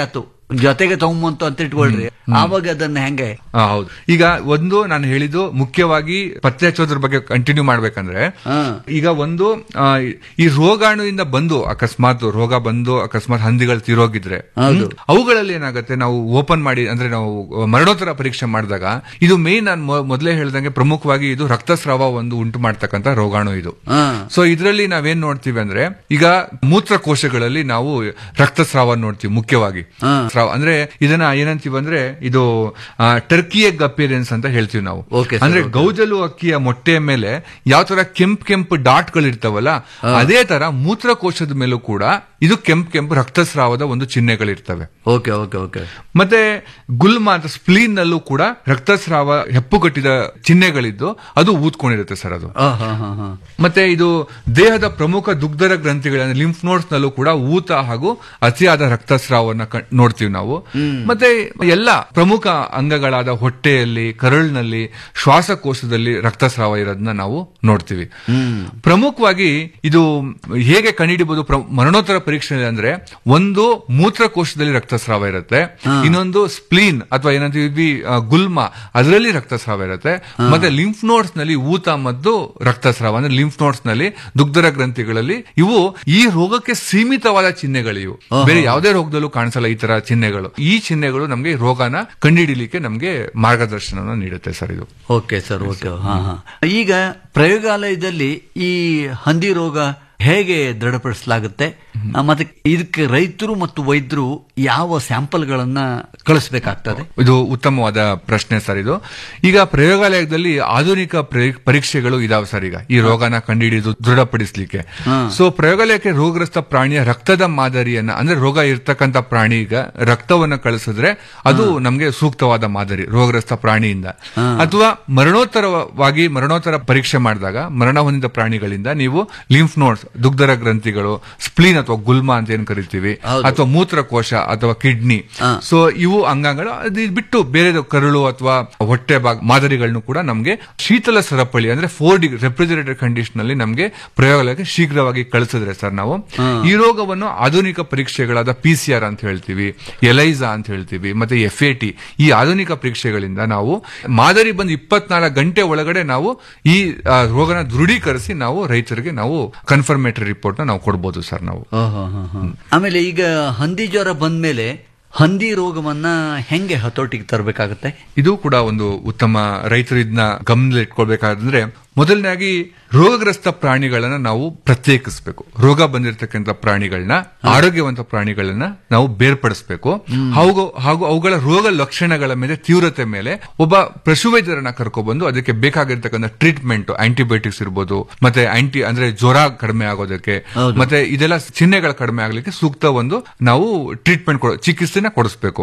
ಜೊತೆಗೆ ತಗೊಂಬಂತು ಅಂತ ಇಟ್ಕೊಳ್ರಿ ಆವಾಗ ಅದನ್ನ ಹೆಂಗೆ ಆ, ಹೌದು ಈಗ ಒಂದು ನಾನು ಹೇಳಿದ್ದು ಮುಖ್ಯವಾಗಿ ಪತ್ತೆ ಹಚ್ಚೋದ್ರ ಬಗ್ಗೆ ಕಂಟಿನ್ಯೂ ಮಾಡ್ಬೇಕಂದ್ರೆ ಈಗ ಒಂದು ಆ, ಈ ರೋಗಾಣುವಿಂದ ಬಂದು ಅಕಸ್ಮಾತ್ ರೋಗ ಬಂದು ಅಕಸ್ಮಾತ್ ಹಂದಿಗಳು ತೀರೋಗಿದ್ರೆ ಹೌದು. ಹ್ಮ್, ಅವುಗಳಲ್ಲಿ ಏನಾಗುತ್ತೆ ನಾವು ಓಪನ್ ಮಾಡಿ ಅಂದ್ರೆ ನಾವು ಮರಣೋತ್ತರ ಪರೀಕ್ಷೆ ಮಾಡಿದಾಗ ಇದು ಮೇನ್ ನಾನು ಮೊದಲೇ ಹೇಳ್ದಂಗೆ ಪ್ರಮುಖವಾಗಿ ಇದು ರಕ್ತಸ್ರಾವ ಒಂದು ಉಂಟು ಮಾಡ್ತಕ್ಕಂಥ ರೋಗಾಣು ಇದು ಹಾ. ಸೊ ಇದರಲ್ಲಿ ನಾವೇನ್ ನೋಡ್ತೀವಿ ಅಂದ್ರೆ ಈಗ ಮೂತ್ರಕೋಶಗಳಲ್ಲಿ ನಾವು ರಕ್ತಸ್ರಾವ ನೋಡ್ತೀವಿ ಮುಖ್ಯವಾಗಿ ಸ್ರಾವ ಅಂದ್ರೆ ಇದನ್ನ ಏನಂತೀವಿ ಅಂದ್ರೆ ಇದು ಟರ್ಕಿ ಎಗ್ ಅಪಿಯರೆನ್ಸ್ ಅಂತ ಹೇಳ್ತೀವಿ ನಾವು Okay, sir, ಅಂದ್ರೆ okay. ಗೌಜಲು ಅಕ್ಕಿಯ ಮೊಟ್ಟೆಯ ಮೇಲೆ ಯಾವ ತರ ಕೆಂಪ್ ಕೆಂಪು ಡಾಟ್ ಗಳು ಇರ್ತಾವಲ್ಲ ಅದೇ ತರ ಮೂತ್ರಕೋಶದ ಮೇಲೂ ಕೂಡ ಇದು ಕೆಂಪ್ ಕೆಂಪು ರಕ್ತಸ್ರಾವದ ಒಂದು ಚಿಹ್ನೆಗಳಿರ್ತವೆ ಓಕೆ ಓಕೆ ಓಕೆ ಮತ್ತೆ ಗುಲ್ಮ ಅಂತ ಸ್ಪ್ಲೀನ್ ನಲ್ಲೂ ಕೂಡ ರಕ್ತಸ್ರಾವ ಹೆಪ್ಪುಗಟ್ಟಿದ ಚಿಹ್ನೆಗಳಿದ್ದು ಅದು ಊದ್ಕೊಂಡಿರುತ್ತೆ ಸರ್ ಅದು ಆ, ಹಾ, ಹಾ, ಹಾ. ಮತ್ತೆ ಇದು ದೇಹದ ಪ್ರಮುಖ ದುಗ್ಧರ ಗ್ರಂಥಿಗಳ ಲಿಂಫ್ ನೋಟ್ಸ್ ನಲ್ಲೂ ಕೂಡ ಊತ ಹಾಗೂ ಅತಿಯಾದ ರಕ್ತಸ್ರಾವನ್ನ ಕಣ್- ನೋಡ್ತೀವಿ ನಾವು ಮತ್ತೆ ಎಲ್ಲ ಪ್ರಮುಖ ಅಂಗಗಳಾದ ಹೊಟ್ಟೆಯಲ್ಲಿ ಕರಳಿನಲ್ಲಿ ಶ್ವಾಸಕೋಶದಲ್ಲಿ ರಕ್ತಸ್ರಾವ ಇರೋದನ್ನ ನಾವು ನೋಡ್ತೀವಿ ಪ್ರಮುಖವಾಗಿ ಇದು ಹೇಗೆ ಕಂಡುಹಿಡಿಬಹುದು ಪ್ರ- ಮರಣೋತ್ತರ ಪರೀಕ್ಷೆ ಅಂದ್ರೆ ಒಂದು ಮೂತ್ರಕೋಶದಲ್ಲಿ ರಕ್ತಸ್ರಾವ ಇರುತ್ತೆ ಇನ್ನೊಂದು ಸ್ಪ್ಲೀನ್ ಅಥವಾ ಏನಂತೀವಿ ಆ, ಗುಲ್ಮ ಅದರಲ್ಲಿ ರಕ್ತಸ್ರಾವ ಇರುತ್ತೆ ಮತ್ತೆ ಲಿಂಫ್ ನೋಟ್ಸ್ ನಲ್ಲಿ ಊತ ಮತ್ತು ರಕ್ತಸ್ರಾವ ಅಂದ್ರೆ ಲಿಂಫ್ ನೋಟ್ಸ್ ನಲ್ಲಿ ದುಗ್ಧರ ಗ್ರಂಥಿಗಳಲ್ಲಿ ಇವು ಈ ರೋಗಕ್ಕೆ ಸೀಮಿತವಾದ ಚಿಹ್ನೆಗಳಿವು ಬೇರೆ ಯಾವುದೇ ರೋಗದಲ್ಲೂ ಕಾಣಿಸಲ್ಲ ಈ ತರ ಚಿಹ್ನೆಗಳು ಈ ಚಿಹ್ನೆಗಳು ನಮಗೆ ರೋಗನ ಕಂಡುಹಿಡಿಲಿಕ್ಕೆ ನಮಗೆ ಮಾರ್ಗದರ್ಶನ ನೀಡುತ್ತೆ ಸರ್ ಇದು ಓಕೆ ಸರ್ ಓಕೆ ಹಾ ಹಾ ಈಗ ಪ್ರಯೋಗಾಲಯದಲ್ಲಿ ಈ ಹಂದಿ ರೋಗ ಹೇಗೆ ದೃಢಪಡಿಸಲಾಗುತ್ತೆ ಆ, ಮತ್ತೆ ಇದಕ್ಕೆ ರೈತರು ಮತ್ತು ವೈದ್ಯರು ಯಾವ ಸ್ಯಾಂಪಲ್ಗಳನ್ನ ಕಳಿಸ್ಬೇಕಾಗ್ತದೆ ಇದು ಉತ್ತಮವಾದ ಪ್ರಶ್ನೆ ಸರ್ ಇದು ಈಗ ಪ್ರಯೋಗಾಲಯದಲ್ಲಿ ಆಧುನಿಕ ಪರೀ- ಪರೀಕ್ಷೆಗಳು ಇದಾವೆ ಸರ್ ಈಗ ಈ ರೋಗನ ಕಂಡುಹಿಡಿದು ದೃಢಪಡಿಸಲಿಕ್ಕೆ ಸೊ ಪ್ರಯೋಗಾಲಯಕ್ಕೆ ರೋಗಗ್ರಸ್ತ ಪ್ರಾಣಿಯ ರಕ್ತದ ಮಾದರಿಯನ್ನ ಅಂದ್ರೆ ರೋಗ ಇರ್ತಕ್ಕಂಥ ಪ್ರಾಣಿಗ ರಕ್ತವನ್ನ ಕಳಿಸಿದ್ರೆ ಅದು ನಮಗೆ ಸೂಕ್ತವಾದ ಮಾದರಿ ರೋಗಗ್ರಸ್ತ ಪ್ರಾಣಿಯಿಂದ ಅಥವಾ ಮರಣೋತ್ತರವಾಗಿ ಮರಣೋತ್ತರ ಪರೀಕ್ಷೆ ಮಾಡಿದಾಗ ಮರಣ ಹೊಂದಿದ ಪ್ರಾಣಿಗಳಿಂದ ನೀವು ಲಿಂಫ್ ನೋಟ್ಸ್ ದುಗ್ಧರ ಗ್ರಂಥಿಗಳು ಸ್ಪ್ಲೀನ್ ಅಥವಾ ಗುಲ್ಮ ಅಂತ ಏನ್ ಕರಿತೀವಿ ಅಥವಾ ಮೂತ್ರಕೋಶ ಅಥವಾ ಕಿಡ್ನಿ ಸೊ ಇವು ಅಂಗಾಂಗಗಳು ಅದು ಬಿಟ್ಟು ಬೇರೆ ಕರುಳು ಅಥವಾ ಹೊಟ್ಟೆ ಭಾಗ ಮಾದರಿಗಳನ್ನು ಕೂಡ ನಮಗೆ ಶೀತಲ ಸರಪಳಿ ಅಂದ್ರೆ ಫೋರ್ ಡಿಗ್ರಿ ರೆಫ್ರಿಜರೇಟರ್ ಕಂಡೀಷನ್ ಅಲ್ಲಿ ನಮಗೆ ಪ್ರಯೋಗಾಲಯಕ್ಕೆ ಶೀಘ್ರವಾಗಿ ಕಳಿಸಿದ್ರೆ ಸರ್ ನಾವು ಈ ರೋಗವನ್ನು ಆಧುನಿಕ ಪರೀಕ್ಷೆಗಳಾದ ಪಿ ಸಿ ಆರ್ ಅಂತ ಹೇಳ್ತೀವಿ ಎಲೈಸಾ ಅಂತ ಹೇಳ್ತೀವಿ ಮತ್ತೆ ಎಫ್ ಎ ಟಿ ಈ ಆಧುನಿಕ ಪರೀಕ್ಷೆಗಳಿಂದ ನಾವು ಮಾದರಿ ಬಂದು ಇಪ್ಪತ್ನಾಲ್ಕು ಗಂಟೆ ಒಳಗಡೆ ನಾವು ಈ ಆ, ರೋಗನ ದೃಢೀಕರಿಸಿ ನಾವು ರೈತರಿಗೆ ನಾವು ಕನ್ಫರ್ಮೇಟರಿ ರಿಪೋರ್ಟ್ ನಾವು ಕೊಡ್ಬೋದು ಸರ್ ನಾವು ಓಹೋ, ಹೋ, ಹೋ. ಆಮೇಲೆ ಈಗ ಹಂದಿ ಜ್ವರ ಬಂದ್ಮೇಲೆ ಹಂದಿ ರೋಗವನ್ನ ಹೆಂಗೆ ಹತೋಟಿಗೆ ತರಬೇಕಾಗತ್ತೆ ಇದು ಕೂಡ ಒಂದು ಉತ್ತಮ ರೈತರು ಇದನ್ನ ಗಮನದಲ್ಲಿ ಇಟ್ಕೊಳ್ಬೇಕಾದ್ರೆ ಮೊದಲನೇದಾಗಿ ರೋಗಗ್ರಸ್ತ ಪ್ರಾಣಿಗಳನ್ನ ನಾವು ಪ್ರತ್ಯೇಕಿಸಬೇಕು ರೋಗ ಬಂದಿರತಕ್ಕಂಥ ಪ್ರಾಣಿಗಳನ್ನ ಆರೋಗ್ಯವಂತ ಪ್ರಾಣಿಗಳನ್ನ ನಾವು ಬೇರ್ಪಡಿಸಬೇಕು ಹಾಗೂ ಹಾಗೂ ಅವುಗಳ ರೋಗ ಲಕ್ಷಣಗಳ ಮೇಲೆ ತೀವ್ರತೆ ಮೇಲೆ ಒಬ್ಬ ಪಶುವೈದ್ಯರನ್ನ ಕರ್ಕೊಬಂದು ಅದಕ್ಕೆ ಬೇಕಾಗಿರ್ತಕ್ಕಂಥ ಟ್ರೀಟ್ಮೆಂಟ್ ಆಂಟಿಬಯೋಟಿಕ್ಸ್ ಇರ್ಬೋದು ಮತ್ತೆ ಆಂಟಿ ಅಂದ್ರೆ ಜ್ವರ ಕಡಿಮೆ ಆಗೋದಕ್ಕೆ ಮತ್ತೆ ಇದೆಲ್ಲ ಚಿಹ್ನೆಗಳ ಕಡಿಮೆ ಆಗ್ಲಿಕ್ಕೆ ಸೂಕ್ತ ಒಂದು ನಾವು ಟ್ರೀಟ್ಮೆಂಟ್ ಕೊಡೋ ಚಿಕಿತ್ಸೆನ ಕೊಡಿಸ್ಬೇಕು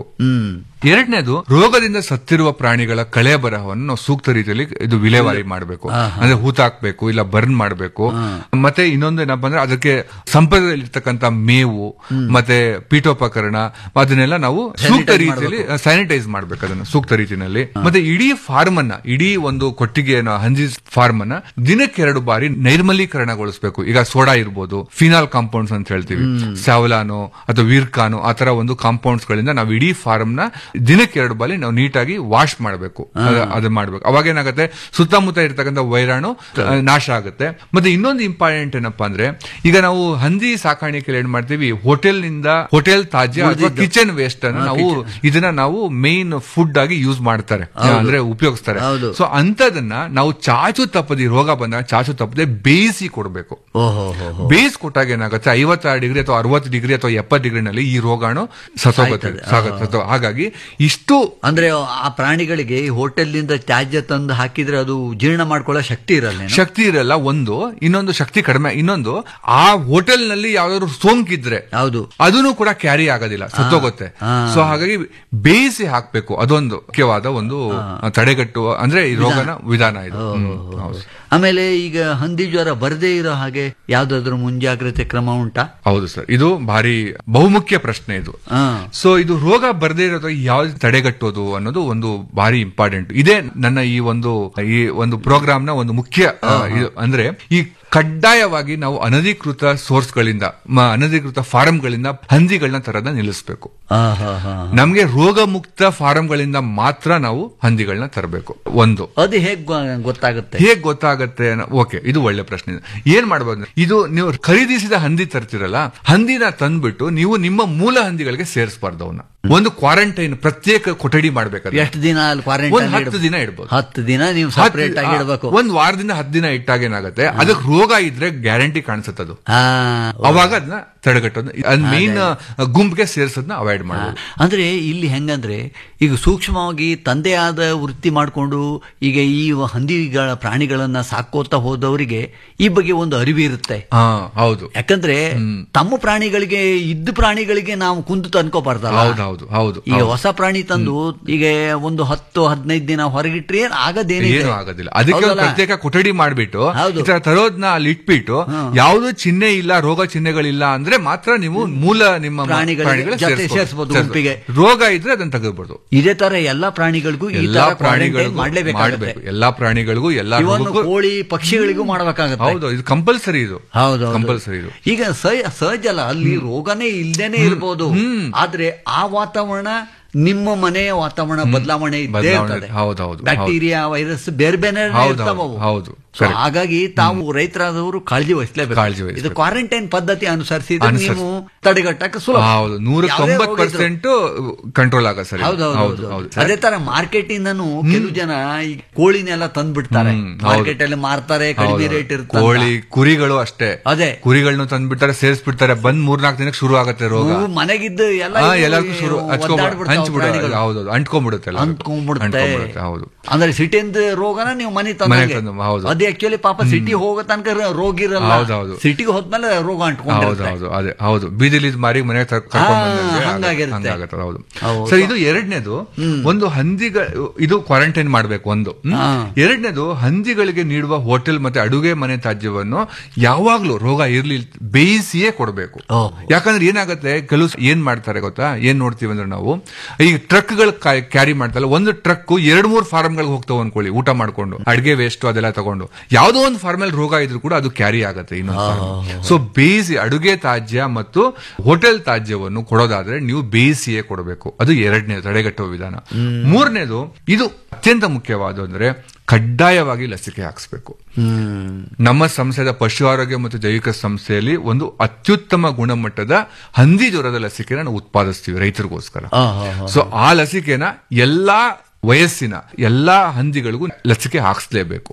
ಎರಡನೇದು ರೋಗದಿಂದ ಸತ್ತಿರುವ ಪ್ರಾಣಿಗಳ ಕಳೆ ಬರಹವನ್ನು ನಾವು ಸೂಕ್ತ ರೀತಿಯಲ್ಲಿ ಇದು ವಿಲೇವಾರಿ ಮಾಡಬೇಕು ಅಂದ್ರೆ ಹೂತಾಕ್ಬೇಕು ಇಲ್ಲ ಬರ್ನ್ ಮಾಡಬೇಕು ಮತ್ತೆ ಇನ್ನೊಂದು ಏನಪ್ಪಾ ಅಂದ್ರೆ ಅದಕ್ಕೆ ಸಂಪರ್ಕದಲ್ಲಿರ್ತಕ್ಕಂಥ ಮೇವು ಮತ್ತೆ ಪೀಠೋಪಕರಣ ಅದನ್ನೆಲ್ಲ ನಾವು ಸೂಕ್ತ Sanitize ರೀತಿಯಲ್ಲಿ ಸ್ಯಾನಿಟೈಸ್ ಮಾಡ್ಬೇಕು ಅದನ್ನ ಸೂಕ್ತ ರೀತಿಯಲ್ಲಿ ಮತ್ತೆ ಇಡೀ ಫಾರ್ಮ್ ಅನ್ನ ಇಡೀ ಒಂದು ಕೊಟ್ಟಿಗೆಯನ್ನು ಹಂದಿ ಫಾರ್ಮ್ ಅನ್ನ ದಿನಕ್ಕೆ ಎರಡು ಬಾರಿ ನೈರ್ಮಲೀಕರಣಗೊಳಿಸಬೇಕು ಈಗ ಸೋಡಾ ಇರ್ಬೋದು ಫಿನಾಲ್ ಕಾಂಪೌಂಡ್ಸ್ ಅಂತ ಹೇಳ್ತೀವಿ ಸ್ಯಾವಲಾನೋ ಅಥವಾ ವೀರ್ಕಾನೋ ಆ ತರ ಒಂದು ಕಾಂಪೌಂಡ್ಸ್ ಗಳಿಂದ ನಾವು ಇಡೀ ಫಾರ್ಮ್ ನ ದಿನಕ್ಕೆ ಎರಡು ಬಾರಿ ನಾವು ನೀಟಾಗಿ ವಾಶ್ ಮಾಡಬೇಕು ಅದು ಮಾಡ್ಬೇಕು ಅವಾಗ ಏನಾಗುತ್ತೆ ಸುತ್ತಮುತ್ತ ಇರ್ತಕ್ಕಂಥ ವೈರಾಣು ಆ, ನಾಶ ಆಗುತ್ತೆ ಮತ್ತೆ ಇನ್ನೊಂದು ಇಂಪಾರ್ಟೆಂಟ್ ಏನಪ್ಪಾ ಅಂದ್ರೆ ಈಗ ನಾವು ಹಂದಿ ಸಾಕಾಣಿಕೆಯಲ್ಲಿ ಏನ್ ಮಾಡ್ತೀವಿ ಹೋಟೆಲ್ ನಿಂದ ಹೋಟೆಲ್ ತಾಜ್ಯ ಅಥವಾ ಕಿಚನ್ ವೇಸ್ಟ್ ಅನ್ನು ನಾವು ಇದನ್ನ ನಾವು ಮೇನ್ ಫುಡ್ ಆಗಿ ಯೂಸ್ ಮಾಡ್ತಾರೆ ಅಂದ್ರೆ ಉಪಯೋಗಿಸ್ತಾರೆ ಸೊ ಅಂತದನ್ನ ನಾವು ಚಾಚು ತಪ್ಪದಿ ರೋಗ ಬಂದಾಗ ಚಾಚು ತಪ್ಪದೆ ಬೇಯಿಸಿ ಕೊಡಬೇಕು ಓಹೋ ಬೇಯಿಸಿ ಕೊಟ್ಟಾಗ ಏನಾಗುತ್ತೆ ಐವತ್ತಾರು ಡಿಗ್ರಿ ಅಥವಾ ಅರವತ್ತು ಡಿಗ್ರಿ ಅಥವಾ ಎಪ್ಪತ್ತು ಡಿಗ್ರಿನಲ್ಲಿ ಈ ರೋಗಾಣು ಸತ್ತೋಗುತ್ತೆ ಸಾಯ್ತದೆ. ಸಾಗುತ್ತೆ ಸತ್ತೋ- ಹಾಗಾಗಿ ಇಷ್ಟು ಅಂದ್ರೆ ಆ ಪ್ರಾಣಿಗಳಿಗೆ ಹೋಟೆಲ್ನಿಂದ ತ್ಯಾಜ್ಯ ತಂದು ಹಾಕಿದ್ರೆ ಅದು ಜೀರ್ಣ ಮಾಡ್ಕೊಳ್ಳೋ ಶಕ್ತಿ ಇರಲ್ಲ ಶಕ್ತಿ ಇರಲ್ಲ ಒಂದು ಇನ್ನೊಂದು ಶಕ್ತಿ ಕಡಿಮೆ ಇನ್ನೊಂದು ಆ ಹೋಟೆಲ್ ನಲ್ಲಿ ಯಾವ್ದಾದ್ರು ಸೋಂಕಿದ್ರೆ ಹೌದು ಅದನ್ನು ಕೂಡ ಕ್ಯಾರಿ ಆಗೋದಿಲ್ಲ ಸತ್ತೋಗುತ್ತೆ ಹಾ. ಸೊ ಹಾಗಾಗಿ ಬೇಯಿಸಿ ಹಾಕ್ಬೇಕು ಅದೊಂದು ಮುಖ್ಯವಾದ ಒಂದು ತಡೆಗಟ್ಟುವ ಅಂದ್ರೆ ಈ ರೋಗನ ವಿಧಾನ ಇದು ಹ್ಮ್. ಹೌದು. ಆಮೇಲೆ ಈಗ ಹಂದಿ ಜ್ವರ ಬರದೇ ಇರೋ ಹಾಗೆ ಯಾವ್ದಾದ್ರು ಮುಂಜಾಗ್ರತೆ ಕ್ರಮ ಉಂಟಾ ಹೌದು ಸರ್ ಇದು ಭಾರಿ ಬಹುಮುಖ್ಯ ಪ್ರಶ್ನೆ ಇದು ಸೊ ಇದು ರೋಗ ಬರದೇ ಇರೋದು ಯಾವ್ದು ತಡೆಗಟ್ಟೋದು ಅನ್ನೋದು ಒಂದು ಭಾರಿ ಇಂಪಾರ್ಟೆಂಟ್ ಇದೇ ನನ್ನ ಈ ಒಂದು ಈ ಒಂದು ಪ್ರೋಗ್ರಾಮ್ ನ ಒಂದು ಮುಖ್ಯ ಆ, ಇದು ಅಂದ್ರೆ ಈ ಕಡ್ಡಾಯವಾಗಿ ನಾವು ಅನಧಿಕೃತ ಸೋರ್ಸ್ಗಳಿಂದ ಮ- ಅನಧಿಕೃತ ಫಾರಂಗಳಿಂದ ಹಂದಿಗಳನ್ನ ತರದ ನಿಲ್ಲಿಸಬೇಕು ನಮ್ಗೆ ರೋಗ ಮುಕ್ತ ಫಾರಂಗಳಿಂದ ಮಾತ್ರ ನಾವು ಹಂದಿಗಳನ್ನ ತರಬೇಕು ಒಂದು ಅದು ಹೇಗ್ ಗೊ- ಗೊತ್ತಾಗುತ್ತೆ ಹೇಗ್ ಗೊತ್ತಾಗತ್ತೆ ಓಕೆ ಇದು ಒಳ್ಳೆ ಪ್ರಶ್ನೆ ಏನ್ ಮಾಡಬಹುದು ಅಂದ್ರೆ, ಇದು ನೀವು ಖರೀದಿಸಿದ ಹಂದಿ ತರ್ತಿರಲ್ಲ ಹಂದಿನ ತಂದ್ಬಿಟ್ಟು ನೀವು ನಿಮ್ಮ ಮೂಲ ಹಂದಿಗಳಿಗೆ ಸೇರಿಸಬಾರ್ದು ಅವನ್ನ ಒಂದು ಕ್ವಾರಂಟೈನ್ ಪ್ರತ್ಯೇಕ ಕೊಠಡಿ ಮಾಡ್ಬೇಕಾದ್ರೆ ಎಷ್ಟು ದಿನ ಅಲ್ಲಿ ಒಂದ್ ಕ್ವಾರಂಟೈನ್ ಹತ್ತು ದಿನ ಇಡ್ಬೋದು ಹತ್ತು ದಿನ ನೀವು ಸಪರೇಟ್ ಆಗಿ ಇಡಬೇಕು ಒಂದ್ ವಾರದಿಂದ ಹತ್ತು ದಿನ ಇಟ್ಟಾಗ ಏನಾಗುತ್ತೆ ಅದಕ್ಕೆ ರೋಗ ಇದ್ರೆ ಗ್ಯಾರಂಟಿ ಕಾಣಿಸುತ್ತದು ಆ, ಅವಾಗ ಅದನ್ನ ತಡೆಗಟ್ಟೋದು ಅದ್ ಮೇನ್ ಗುಂಪಿಗೆ ಸೇರ್ಸೋದನ್ನ ಅವಾಯ್ಡ್ ಮಾಡಬಹುದು ಅಂದ್ರೆ ಇಲ್ಲಿ ಹೆಂಗಂದ್ರೆ ಈಗ ಸೂಕ್ಷ್ಮವಾಗಿ ತಂದೆ ಆದ ವೃತ್ತಿ ಮಾಡಿಕೊಂಡು ಈಗ ಈ ಹಂದಿಗಳ ಪ್ರಾಣಿಗಳನ್ನ ಸಾಕೋತಾ ಹೋದವರಿಗೆ ಈ ಬಗ್ಗೆ ಒಂದು ಅರಿವು ಇರುತ್ತೆ ಹಾ ಹೌದು ಯಾಕಂದ್ರೆ ತಮ್ಮ ಪ್ರಾಣಿಗಳಿಗೆ ಇದ್ದ ಪ್ರಾಣಿಗಳಿಗೆ ನಾವು ಕುಂದು ತಂದ್ಕೋಬಾರ್ದಲ್ಲ ಹೌದು ಹೌದು ಹೌದು ಈಗ ಹೌದು. ಹೊಸ ಪ್ರಾಣಿ ತಂದು ಈಗ ಒಂದು ಹತ್ತು ಹದಿನೈದು ದಿನ ಹೊರಗಿಟ್ರೆ ಏನ್ ಆಗದೇನಿದೆ ಏನು ಆಗೋದಿಲ್ಲ ಅದಕ್ಕೆ ಒಂದು ಹೌದಲ್ಲ? ಪ್ರತ್ಯೇಕ ಕೊಠಡಿ ಮಾಡ್ಬಿಟ್ಟು ಹೌದು. ಈ ತರ ತರೋದ್ನ ಅಲ್ಲಿ ಇಟ್ಬಿಟ್ಟು ಯಾವ್ದು ಚಿಹ್ನೆ ಇಲ್ಲ ರೋಗ ಚಿಹ್ನೆಗಳಿಲ್ಲ ಅಂದ್ರೆ ಮಾತ್ರ ನೀವು ಮೂಲ ನಿಮ್ಮ ಮ- ಪ್ರಾಣಿಗಳಿಗೆ ಪ್ರಾಣಿಗಳ ಜೊತೆ ಸೇರ್ಸ್ಬೋದು. ಸೇರ್ಸ್ಬೋದು ಸೇರ್ಸ್ಬೋದು. ಗುಂಪಿಗೆ. ರೋಗ ಇದ್ರೆ ಅದನ್ನ ತೆಗೆದ್ಬಿಡ್ದು ಇದೇ ತರ ಎಲ್ಲಾ ಪ್ರಾಣಿಗಳಿಗೂ ಈ ಎಲ್ಲಾ ತರ ಪ್ರಾಣಿಗಳಿಗೂ ಪ್ರಾಣಿಗಳಿಗೂ ಮಾಡ್ಲೇಬೇಕಾಗುತ್ತೆ ಮಾಡ್ಬೇಕು ಎಲ್ಲಾ ಪ್ರಾಣಿಗಳಿಗೂ ಎಲ್ಲಾ ಇವನ್ ರೋಗಕ್ಕೂ ಕೋಳಿ ಪಕ್ಷಿಗಳಿಗೂ ಮಾಡ್ಬೇಕಾಗುತ್ತೆ ಹೌದು ಇದು ಕಂಪಲ್ಸರಿ ಇದು ಹೌದು ಕಂಪಲ್ಸರಿ ಇದು ಈಗ ಸಹ- ಸಹಜ ಅಲ್ಲ ಅಲ್ಲಿ ರೋಗನೇ ಇಲ್ದೇನೆ ಇರ್ಬೋದು ಆದ್ರೆ ಆ ವಾತಾವರಣ ನಿಮ್ಮ ಮನೆಯ ವಾತಾವರಣ ಬದಲಾವಣೆ ಇದ್ದೇ ಬದಲಾವಣೆ ಇರ್ತದೆ ಹೌದು, ಹೌದು, ಬ್ಯಾಕ್ಟೀರಿಯಾ ವೈರಸ್ ಬೇರೆ ಬೇರೆ ಹೌದು, ಇರ್ತಾವ ಹೌದು, ಹೌದು. So Correct. ಹಾಗಾಗಿ ತಾವು ರೈತರಾದವರು ಕಾಳಜಿ ವಹಿಸಲೇಬೇಕು ಕಾಳಜಿ ಇದು ವಹಿಸ್ಬೇಕು. ಕ್ವಾರಂಟೈನ್ ಪದ್ಧತಿ ಅನುಸರಿಸಿದ್ರೆ ಅನುಸರಿಸಿ. ನೀವು ತಡೆಗಟ್ಟಕ್ಕೆ ಸುಲಭ ಹೌದು ನೂರ ಯಾವುದೇ ರೋಗ ತೊಂಬತ್ ಇದ್ರು. ಪರ್ಸೆಂಟ್ ಕಂಟ್ರೋಲ್ ಆಗ ಸರಿ ಹೌದು ಹೌದು, ಹೌದು ಹೌದು ಹೌದು ಅದೇ ತರ ಮಾರ್ಕೆಟ್ ಇಂದನು ಕೆಲವು ಜನ ಈ ಕೋಳಿನೆಲ್ಲ ತಂದ್ಬಿಡ್ತಾರೆ ಹ್ಮ್, ಹೌದು. ಮಾರ್ಕೆಟ್ ಅಲ್ಲಿ ಮಾರ್ತಾರೆ ಕಡಿಮೆ ಹೌದು. ರೇಟ್ ಇರುತ್ತೆ ಕೋಳಿ ಕುರಿಗಳು ಅಷ್ಟೇ ಅದೇ ಕುರಿಗಳನ್ನ ತಂದ್ಬಿಡ್ತಾರೆ ಸೇರಿಸ್ಬಿಡ್ತಾರೆ ಬಂದ್ ಮೂರ್ನಾಲ್ಕು ದಿನಕ್ಕೆ ಶುರು ಆಗತ್ತೆ ರೋಗ ಹೂವು ಮನೆಗಿದ್ದು ಎಲ್ಲ ಹಾ, ಇವು ಎಲ್ಲರಿಗೂ ಶುರು ಹಚ್ಕೊಂಡ್ ಒದ್ದಾಡ್ಬಿಡ್ತಾವೆ ಹಂಚ್ಬಿಡ ಪ್ರಾಣಿಗಳು. ಹೌದು ಅಂಟ್ಕೊಂಡ್ಬಿಡುತ್ತೆ ಎಲ್ಲರಿಗೂ. ಅಂಟ್ಕೊಂಡ್ಬಿಡುತ್ತೆ. ಅಂಟ್ಕೊಂಡ್ಬಿಡುತ್ತೆ, ಹೌದು ಅಂದ್ರೆ ಸಿಟಿಯಿಂದ ರೋಗನ ನೀವು ಮನೆ ಮನೆಗ್ ತಂದಂಗೆ ತಂದು, ಹೌದು. ಅದು ಆಕ್ಚುಲಿ ಪಾಪ ಸಿಟಿ ಹೋಗೋ ತನಕ ರ- ರೋಗ ಇರಲ್ಲ ಹೌದು, ಹೌದು. ಸಿಟಿಗೆ ಹೋದ್ಮೇಲೆ ರೋಗ ಹೌದು ಅಂಟ್ಕೊಂಡಿರುತ್ತೆ ಹೌದು ಅದೇ ಹೌದು ಬೀದಿಲಿ ಇದ್ ಮಾರಿ ಮನೆಗೆ ತರ್- ಕರ್ಕೊಂಡ್ ಹಾ, ಬಂದಂಗೆ ಆಗ- ಹಂಗಾಗಿರುತ್ತೆ. ಹಂಗಾಗತ್ತೆ, ಹೌದು ಹೌದು. ಸರ್ ಇದು ಎರಡನೇದು ಒಂದು ಹಂದಿಗ ಇದು ಕ್ವಾರಂಟೈನ್ ಮಾಡ್ಬೇಕು ಒಂದು ಹ್ಮ್? ಹಾ. ಎರಡನೇದು ಹಂದಿಗಳಿಗೆ ನೀಡುವ ಹೋಟೆಲ್ ಮತ್ತೆ ಅಡುಗೆ ಮನೆ ತ್ಯಾಜ್ಯವನ್ನು ಯಾವಾಗ್ಲೂ ರೋಗ ಇರ್ಲಿ ಬೇಯಿಸಿಯೇ ಕೊಡಬೇಕು ಯಾಕಂದ್ರೆ ಏನಾಗುತ್ತೆ ಕೆಲವು ಸ- ಏನ್ ಮಾಡ್ತಾರೆ ಗೊತ್ತಾ ಏನ್ ನೋಡ್ತೀವಿ ಅಂದ್ರೆ ನಾವು ಈ ಟ್ರಕ್ ಗಳು ಕ್ಯಾರಿ ಮಾಡ್ತಾರಲ್ಲ ಒಂದು ಟ್ರಕ್ ಎರಡ್ ಮೂರ್ ಫಾರ್ಮ್ ಗಳಿಗೆ ಹೋಗ್ತಾವ ಅನ್ಕೊಳ್ಳಿ ಊಟ ಮಾಡ್ಕೊಂಡು ಅಡ್ಗೆ ವೇಸ್ಟ್ ಅದೆಲ್ಲ ತಗೊಂಡು ಯಾವ್ದೋ ಒಂದು ಫಾರ್ಮ್ ಅಲ್ಲಿ ರೋಗ ಇದ್ರೂ ಕೂಡ ಅದು ಕ್ಯಾರಿ ಆಗುತ್ತೆ ಇನ್ನೊಂದು ಸೊ ಬೇಯಿಸಿ ಅಡುಗೆ ತ್ಯಾಜ್ಯ ಮತ್ತು ಹೋಟೆಲ್ ತ್ಯಾಜ್ಯವನ್ನು ಕೊಡೋದಾದ್ರೆ ನೀವು ಬೇಯಿಸಿಯೇ ಕೊಡಬೇಕು ಅದು ಎರಡನೇ ತಡೆಗಟ್ಟುವ ವಿಧಾನ ಮೂರನೇದು ಇದು ಅತ್ಯಂತ ಮುಖ್ಯವಾದ ಅಂದ್ರೆ ಕಡ್ಡಾಯವಾಗಿ ಲಸಿಕೆ ಹಾಕಿಸ್ಬೇಕು ನಮ್ಮ ಸಂಸ್ಥೆದ ಪಶು ಆರೋಗ್ಯ ಮತ್ತು ಜೈವಿಕ ಸಂಸ್ಥೆಯಲ್ಲಿ ಒಂದು ಅತ್ಯುತ್ತಮ ಗುಣಮಟ್ಟದ ಹಂದಿ ಜ್ವರದ ಲಸಿಕೆನ ನಾವು ಉತ್ಪಾದಿಸ್ತೀವಿ ರೈತರಿಗೋಸ್ಕರ ಆ, ಹಾ, ಹಾ. ಸೊ ಆ ಲಸಿಕೆನ ಎಲ್ಲಾ ವಯಸ್ಸಿನ ಎಲ್ಲಾ ಹಂದಿಗಳಿಗೂ ಲಸಿಕೆ ಹಾಕಿಸ್ಲೇಬೇಕು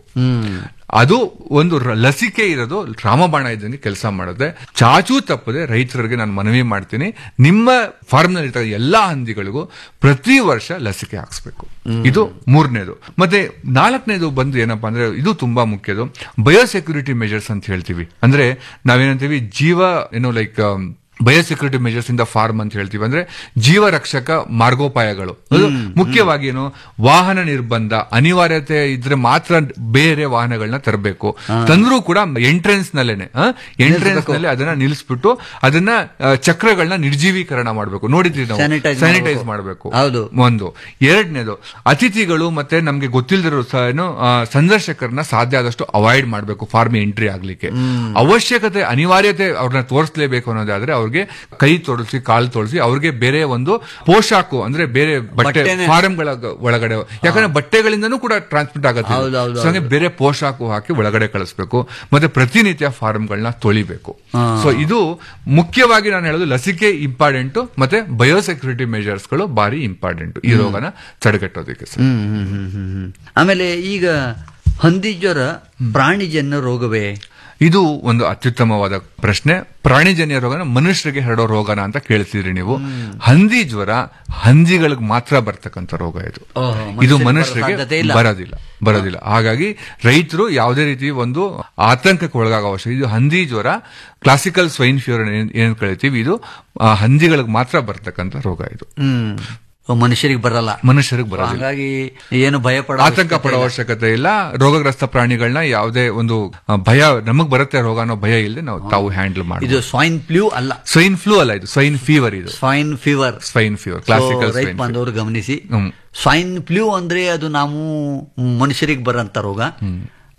ಅದು ಒಂದು ರ- ಲಸಿಕೆ ಇರೋದು ರಾಮಬಾಣ ಇದ್ದಂಗೆ ಕೆಲಸ ಮಾಡುತ್ತೆ ಚಾಚೂ ತಪ್ಪದೆ ರೈತರಿಗೆ ನಾನು ಮನವಿ ಮಾಡ್ತೀನಿ ನಿಮ್ಮ ಫಾರ್ಮ್ ನಲ್ಲಿ ಇರ್ತಕ್ಕ ಎಲ್ಲಾ ಹಂದಿಗಳಿಗೂ ಪ್ರತಿ ವರ್ಷ ಲಸಿಕೆ ಹಾಕ್ಸ್ಬೇಕು ಇದು ಮೂರನೇದು ಮತ್ತೆ ನಾಲ್ಕನೇದು ಬಂದು ಏನಪ್ಪಾ ಅಂದ್ರೆ ಇದು ತುಂಬಾ ಮುಖ್ಯದು ಬಯೋಸೆಕ್ಯೂರಿಟಿ ಮೆಜರ್ಸ್ ಅಂತ ಹೇಳ್ತೀವಿ ಅಂದ್ರೆ ನಾವೇನಂತೀವಿ ಜೀವ ಏನೋ like biosecurity measures in the farm ಅಂತ ಹೇಳ್ತೀವಿ ಅಂದ್ರೆ ಜೀವ ರಕ್ಷಕ ಮಾರ್ಗೋಪಾಯಗಳು ಅದು ಮುಖ್ಯವಾಗಿ ಏನು ವಾಹನ ನಿರ್ಬಂಧ ಅನಿವಾರ್ಯತೆ ಇದ್ರೆ ಮಾತ್ರ ಬೇರೆ ವಾಹನಗಳನ್ನ ತರಬೇಕು ತಂದ್ರೂ ಕೂಡ ಎಂಟ್ರೆನ್ಸ್ ನಲ್ಲೇನೆ ಎಂಟ್ರೆನ್ಸ್ ನಲ್ಲಿ ಅದನ್ನ ನಿಲ್ಲಿಸ್ಬಿಟ್ಟು ಅದನ್ನ ಆ, ಚಕ್ರಗಳನ್ನ ನಿರ್ಜೀವೀಕರಣ ಮಾಡಬೇಕು ನೋಡಿದ್ವಿ ನಾವು Sanitize ಸ್ಯಾನಿಟೈಸ್ ಮಾಡ್ಬೇಕು. ಮಾಡಬೇಕು ಹೌದು. ಒಂದು ಎರಡನೇದು ಅತಿಥಿಗಳು ಮತ್ತೆ ನಮ್ಗೆ ಗೊತ್ತಿಲ್ಲದಿರೋ ಸಹ ಏನು ಆ, ಸಂದರ್ಶಕರನ್ನ ಸಾಧ್ಯ ಆದಷ್ಟು ಅವಾಯ್ಡ್ ಮಾಡಬೇಕು ಫಾರ್ಮ್ ಎಂಟ್ರಿ ಆಗ್ಲಿಕ್ಕೆ ಅವಶ್ಯಕತೆ ಅನಿವಾರ್ಯತೆ ಅವ್ರನ್ನ ತೋರಿಸಲೇಬೇಕು ಅನ್ನೋದಾದ್ರೆ ಅವ್ರಿಗೆ ಕೈ ತೊಡಸಿ ಕಾಲು ತೊಡಸಿ ಅವ್ರಿಗೆ ಬೇರೆ ಒಂದು ಪೋಷಾಕು ಅಂದ್ರೆ ಬೇರೆ ಬಟ್ಟೆ ಬಟ್ಟೆನೆ. ಫಾರ್ಮ್ಗಳ ಒಳಗಡೆ ಯಾಕಂದ್ರೆ ಬಟ್ಟೆಗಳಿಂದನೂ ಕೂಡ ಟ್ರಾನ್ಸ್ಮಿಟ್ ಆಗುತ್ತೆ ಹೌದು, ಹೌದು, So ಹಂಗೆ ಬೇರೆ ಪೋಷಾಕು ಹಾಕಿ ಒಳಗಡೆ ಕಳಿಸ್ಬೇಕು ಮತ್ತೆ ಪ್ರತಿನಿತ್ಯ ಫಾರ್ಮ್ಗಳನ್ನ ತೊಳಿಬೇಕು ಹಾ. ಸೊ ಇದು ಮುಖ್ಯವಾಗಿ ನಾನು ಹೇಳೋದು ಲಸಿಕೆ ಇಂಪಾರ್ಟೆಂಟ್ ಮತ್ತೆ ಬಯೋಸೆಕ್ಯೂರಿಟಿ ಮೆಜರ್ಸ್ಗಳು ಬಾರಿ ಇಂಪಾರ್ಟೆಂಟ್ ಈ ರೋಗನ ತಡೆಗಟ್ಟೋದಕ್ಕೆ ಸರ್ ಹ್ಮ್, ಹ್ಮ್, ಹ್ಮ್, ಹ್ಮ್, ಹ್ಮ್. ಆಮೇಲೆ ಈಗ ಹಂದಿ ಜ್ವರ ಪ್ರಾಣಿಜನ್ಯ ರೋಗವೇ ಇದು ಒಂದು ಅತ್ಯುತ್ತಮವಾದ ಪ್ರಶ್ನೆ ಪ್ರಾಣಿಜನ್ಯ ರೋಗನ ಮನುಷ್ಯರಿಗೆ ಹರಡೋ ರೋಗನ ಅಂತ ಕೇಳ್ತಿದ್ರಿ ನೀವು ಹಂದಿ ಜ್ವರ ಹಂದಿಗಳಿಗೆ ಮಾತ್ರ ಬರ್ತಕ್ಕಂಥ ರೋಗ ಇದು ಓಹೋ, ಇದು ಮನುಷ್ಯರಿಗೆ ಬರೋ ಮನುಷ್ಯರಿಗೆ ಸಾಧ್ಯತೆ ಇಲ್ಲ. ಬರೋದಿಲ್ಲ ಬರೋದಿಲ್ಲ ಹಾಗಾಗಿ ರೈತರು ಯಾವುದೇ ರೀತಿ ಒಂದು ಆತಂಕಕ್ಕೆ ಒಳಗಾಗ ಅವಶ್ಯ ಇದು ಹಂದಿ ಜ್ವರ ಕ್ಲಾಸಿಕಲ್ ಸ್ವೈನ್ ಫೀವರ್ ಏನ್ ಕಳಿತೀವಿ ಇದು ಆ, ಹಂದಿಗಳಿಗೆ ಮಾತ್ರ ಬರ್ತಕ್ಕಂಥ ರೋಗ ಇದು ಹ್ಮ್ ಮನುಷ್ಯರಿಗೆ ಬರಲ್ಲ ಮನುಷ್ಯರಿಗೆ ಬರೋದಿಲ್ಲ ಹಾಗಾಗಿ ಏನು ಭಯ ಪಡೋ ಆತಂಕ ಪಡೋ ಅವಶ್ಯಕತೆ ಇಲ್ಲ ರೋಗಗ್ರಸ್ತ ಪ್ರಾಣಿಗಳನ್ನ ಯಾವುದೇ ಒಂದು ಆ, ಭಯ ನಮಗ್ ಬರುತ್ತೆ ರೋಗ ಅನ್ನೋ ಭಯ ಇಲ್ಲದೆ ನಾವು ತಾವು ಹ್ಯಾಂಡಲ್ ಮಾಡಿ ಇದು ಸ್ವೈನ್ ಫ್ಲೂ ಅಲ್ಲ ಸ್ವೈನ್ ಫ್ಲೂ ಅಲ್ಲ ಇದು ಸ್ವೈನ್ ಫೀವರ್ ಇದು swine fever swine fever classical ರೈತ ಸ್ವೈನ್ ಬಾಂಧವರು ಗಮನಿಸಿ ಸ್ವೈನ್ ಫ್ಲೂ ಅಂದ್ರೆ ಅದು ನಾವು ಮನುಷ್ಯರಿಗೆ ಬರಂತ ರೋಗ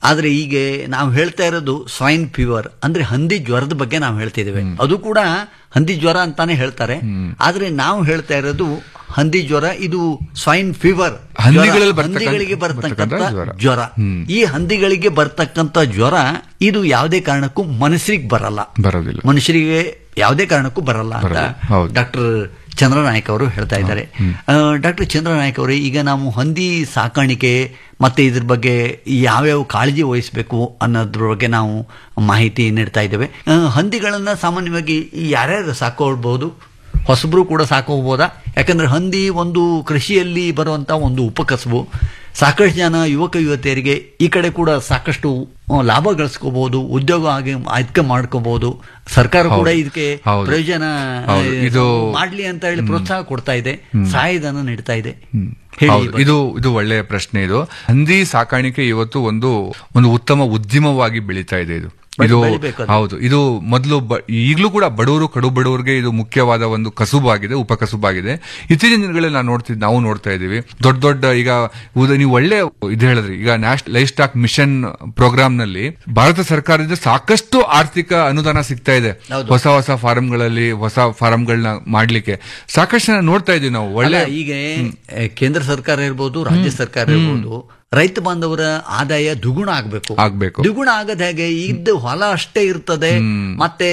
ಆದ್ರೆ ಈಗ ನಾವು ಹೇಳ್ತಾ ಇರೋದು ಸ್ವೈನ್ ಫೀವರ್ ಅಂದ್ರೆ ಹಂದಿ ಜ್ವರದ ಬಗ್ಗೆ ನಾವು ಹೇಳ್ತಿದ್ದೇವೆ ಅದು ಕೂಡ ಹಂದಿ ಜ್ವರ ಅಂತಾನೆ ಹೇಳ್ತಾರೆ ಆದ್ರೆ ನಾವು ಹೇಳ್ತಾ ಇರೋದು ಹಂದಿ ಜ್ವರ ಇದು ಸ್ವೈನ್ ಫೀವರ್ ಹಂದಿಗಳಲ್ಲಿ ಬರ್ತಕ್ಕಂಥ- ಹಂದಿಗಳಿಗೆ ಬರ್ತಕ್ಕಂಥ ಬರ್ತಕ್ಕಂಥ ಜ್ವರ. ಜ್ವರ ಈ ಹಂದಿಗಳಿಗೆ ಬರ್ತಕ್ಕಂಥ ಜ್ವರ ಇದು ಯಾವುದೇ ಕಾರಣಕ್ಕೂ ಮನುಷ್ಯರಿಗೆ ಬರಲ್ಲ ಬರೋದಿಲ್ಲ ಮನುಷ್ಯರಿಗೆ ಯಾವುದೇ ಕಾರಣಕ್ಕೂ ಬರಲ್ಲ ಅಂತ ಬರಲ್ಲ. ಹೌದು. ಡಾಕ್ಟರ್ ಚಂದ್ರನಾಯಕ್ ಅವರು ಹೇಳ್ತಾ ಇದ್ದಾರೆ ಡಾಕ್ಟರ್ ಚಂದ್ರನಾಯಕ್ ಅವರೇ ಈಗ ನಾವು ಹಂದಿ ಸಾಕಾಣಿಕೆ ಮತ್ತೆ ಇದ್ರ ಬಗ್ಗೆ ಯಾವ್ಯಾವ ಕಾಳಜಿ ವಹಿಸಬೇಕು ಅನ್ನೋದ್ರ ಬಗ್ಗೆ ನಾವು ಮಾಹಿತಿ ನೀಡ್ತಾ ಇದ್ದೇವೆ ಆ, ಹಂದಿಗಳನ್ನ ಸಾಮಾನ್ಯವಾಗಿ ಯಾರ್ಯಾರು ಸಾಕೊಳ್ಬಹುದು ಹೊಸಬ್ರು ಕೂಡ ಸಾಕೋಬೋದಾ ಯಾಕಂದ್ರೆ ಹಂದಿ ಒಂದು ಕೃಷಿಯಲ್ಲಿ ಬರುವಂತ ಒಂದು ಉಪಕಸಬು ಸಾಕಷ್ಟು ಜನ ಯುವಕ ಯುವತಿಯರಿಗೆ ಈ ಕಡೆ ಕೂಡ ಸಾಕಷ್ಟು ಆ, ಲಾಭ ಗಳಿಸ್ಕೋಬಹುದು ಉದ್ಯೋಗ ಆಗಿ ಆಯ್ಕೆ ಮಾಡ್ಕೋಬಹುದು ಸರ್ಕಾರ ಕೂಡ ಹೌದು. ಇದಕ್ಕೆ ಹೌದು. ಪ್ರಯೋಜನ ಹೌದು. ಆ, ಇದು- ಮಾಡ್ಲಿ ಅಂತ ಹೇಳಿ ಪ್ರೋತ್ಸಾಹ ಕೊಡ್ತಾ ಇದೆ ಸಹಾಯಧನ ನೀಡ್ತಾ ಇದೆ ಹೌದು ಇದು ಇದು ಒಳ್ಳೆಯ ಪ್ರಶ್ನೆ ಇದು ಹಂದಿ ಸಾಕಾಣಿಕೆ ಇವತ್ತು ಒಂದು ಒಂದು ಉತ್ತಮ ಉದ್ಯಮವಾಗಿ ಬೆಳೀತಾ ಇದೆ ಇದು ಇದು ಬೆಳಿಬೇಕು ಅದು. ಹೌದು ಇದು ಮೊದಲು ಈಗಲೂ ಕೂಡ ಬಡವರು ಕಡು ಬಡವರಿಗೆ ಇದು ಮುಖ್ಯವಾದ ಒಂದು ಕಸುಬಾಗಿದೆ ಉಪಕಸುಬಾಗಿದೆ ಇತ್ತೀಚಿನ ದಿನಗಳಲ್ಲಿ ನಾವು ನೋಡ್ತಿದ್ ನಾವು ನೋಡ್ತಾ ಇದ್ದೀವಿ ದೊಡ್ಡ ದೊಡ್ಡ ಈಗ ಉದ- ನೀವು ಒಳ್ಳೆ ಇದು ಹೇಳಿದ್ರಿ ಈಗ national livestock mission programme ನಲ್ಲಿ ಭಾರತ ಸರ್ಕಾರದಿಂದ ಸಾಕಷ್ಟು ಆರ್ಥಿಕ ಅನುದಾನ ಸಿಗ್ತಾ ಇದೆ ಹೌದು. ಹೊಸ ಹೊಸ ಫಾರಂಗಳಲ್ಲಿ ಹೊಸ ಫಾರಂಗಳನ್ನ ಮಾಡ್ಲಿಕ್ಕೆ ಸಾಕಷ್ಟು ಜನ ನೋಡ್ತಾ ಇದೀವಿ ನಾವು ಒಳ್ಳೆ ಅಲ್ಲ, ಈಗ ಏ, ಕೇಂದ್ರ ಸರ್ಕಾರ ಇರ್ಬೋದು ರಾಜ್ಯ ಸರ್ಕಾರ ಇರ್ಬೋದು ರೈತ ಬಾಂಧವರ ಆದಾಯ ದುಗುಣ ಆಗ್ಬೇಕು ಆಗ್ಬೇಕು. ದುಗುಣ ಆಗದ ಹೇಗೆ ಇದ್ದ ಹೊಲ ಅಷ್ಟೇ ಇರ್ತದೆ ಮತ್ತೆ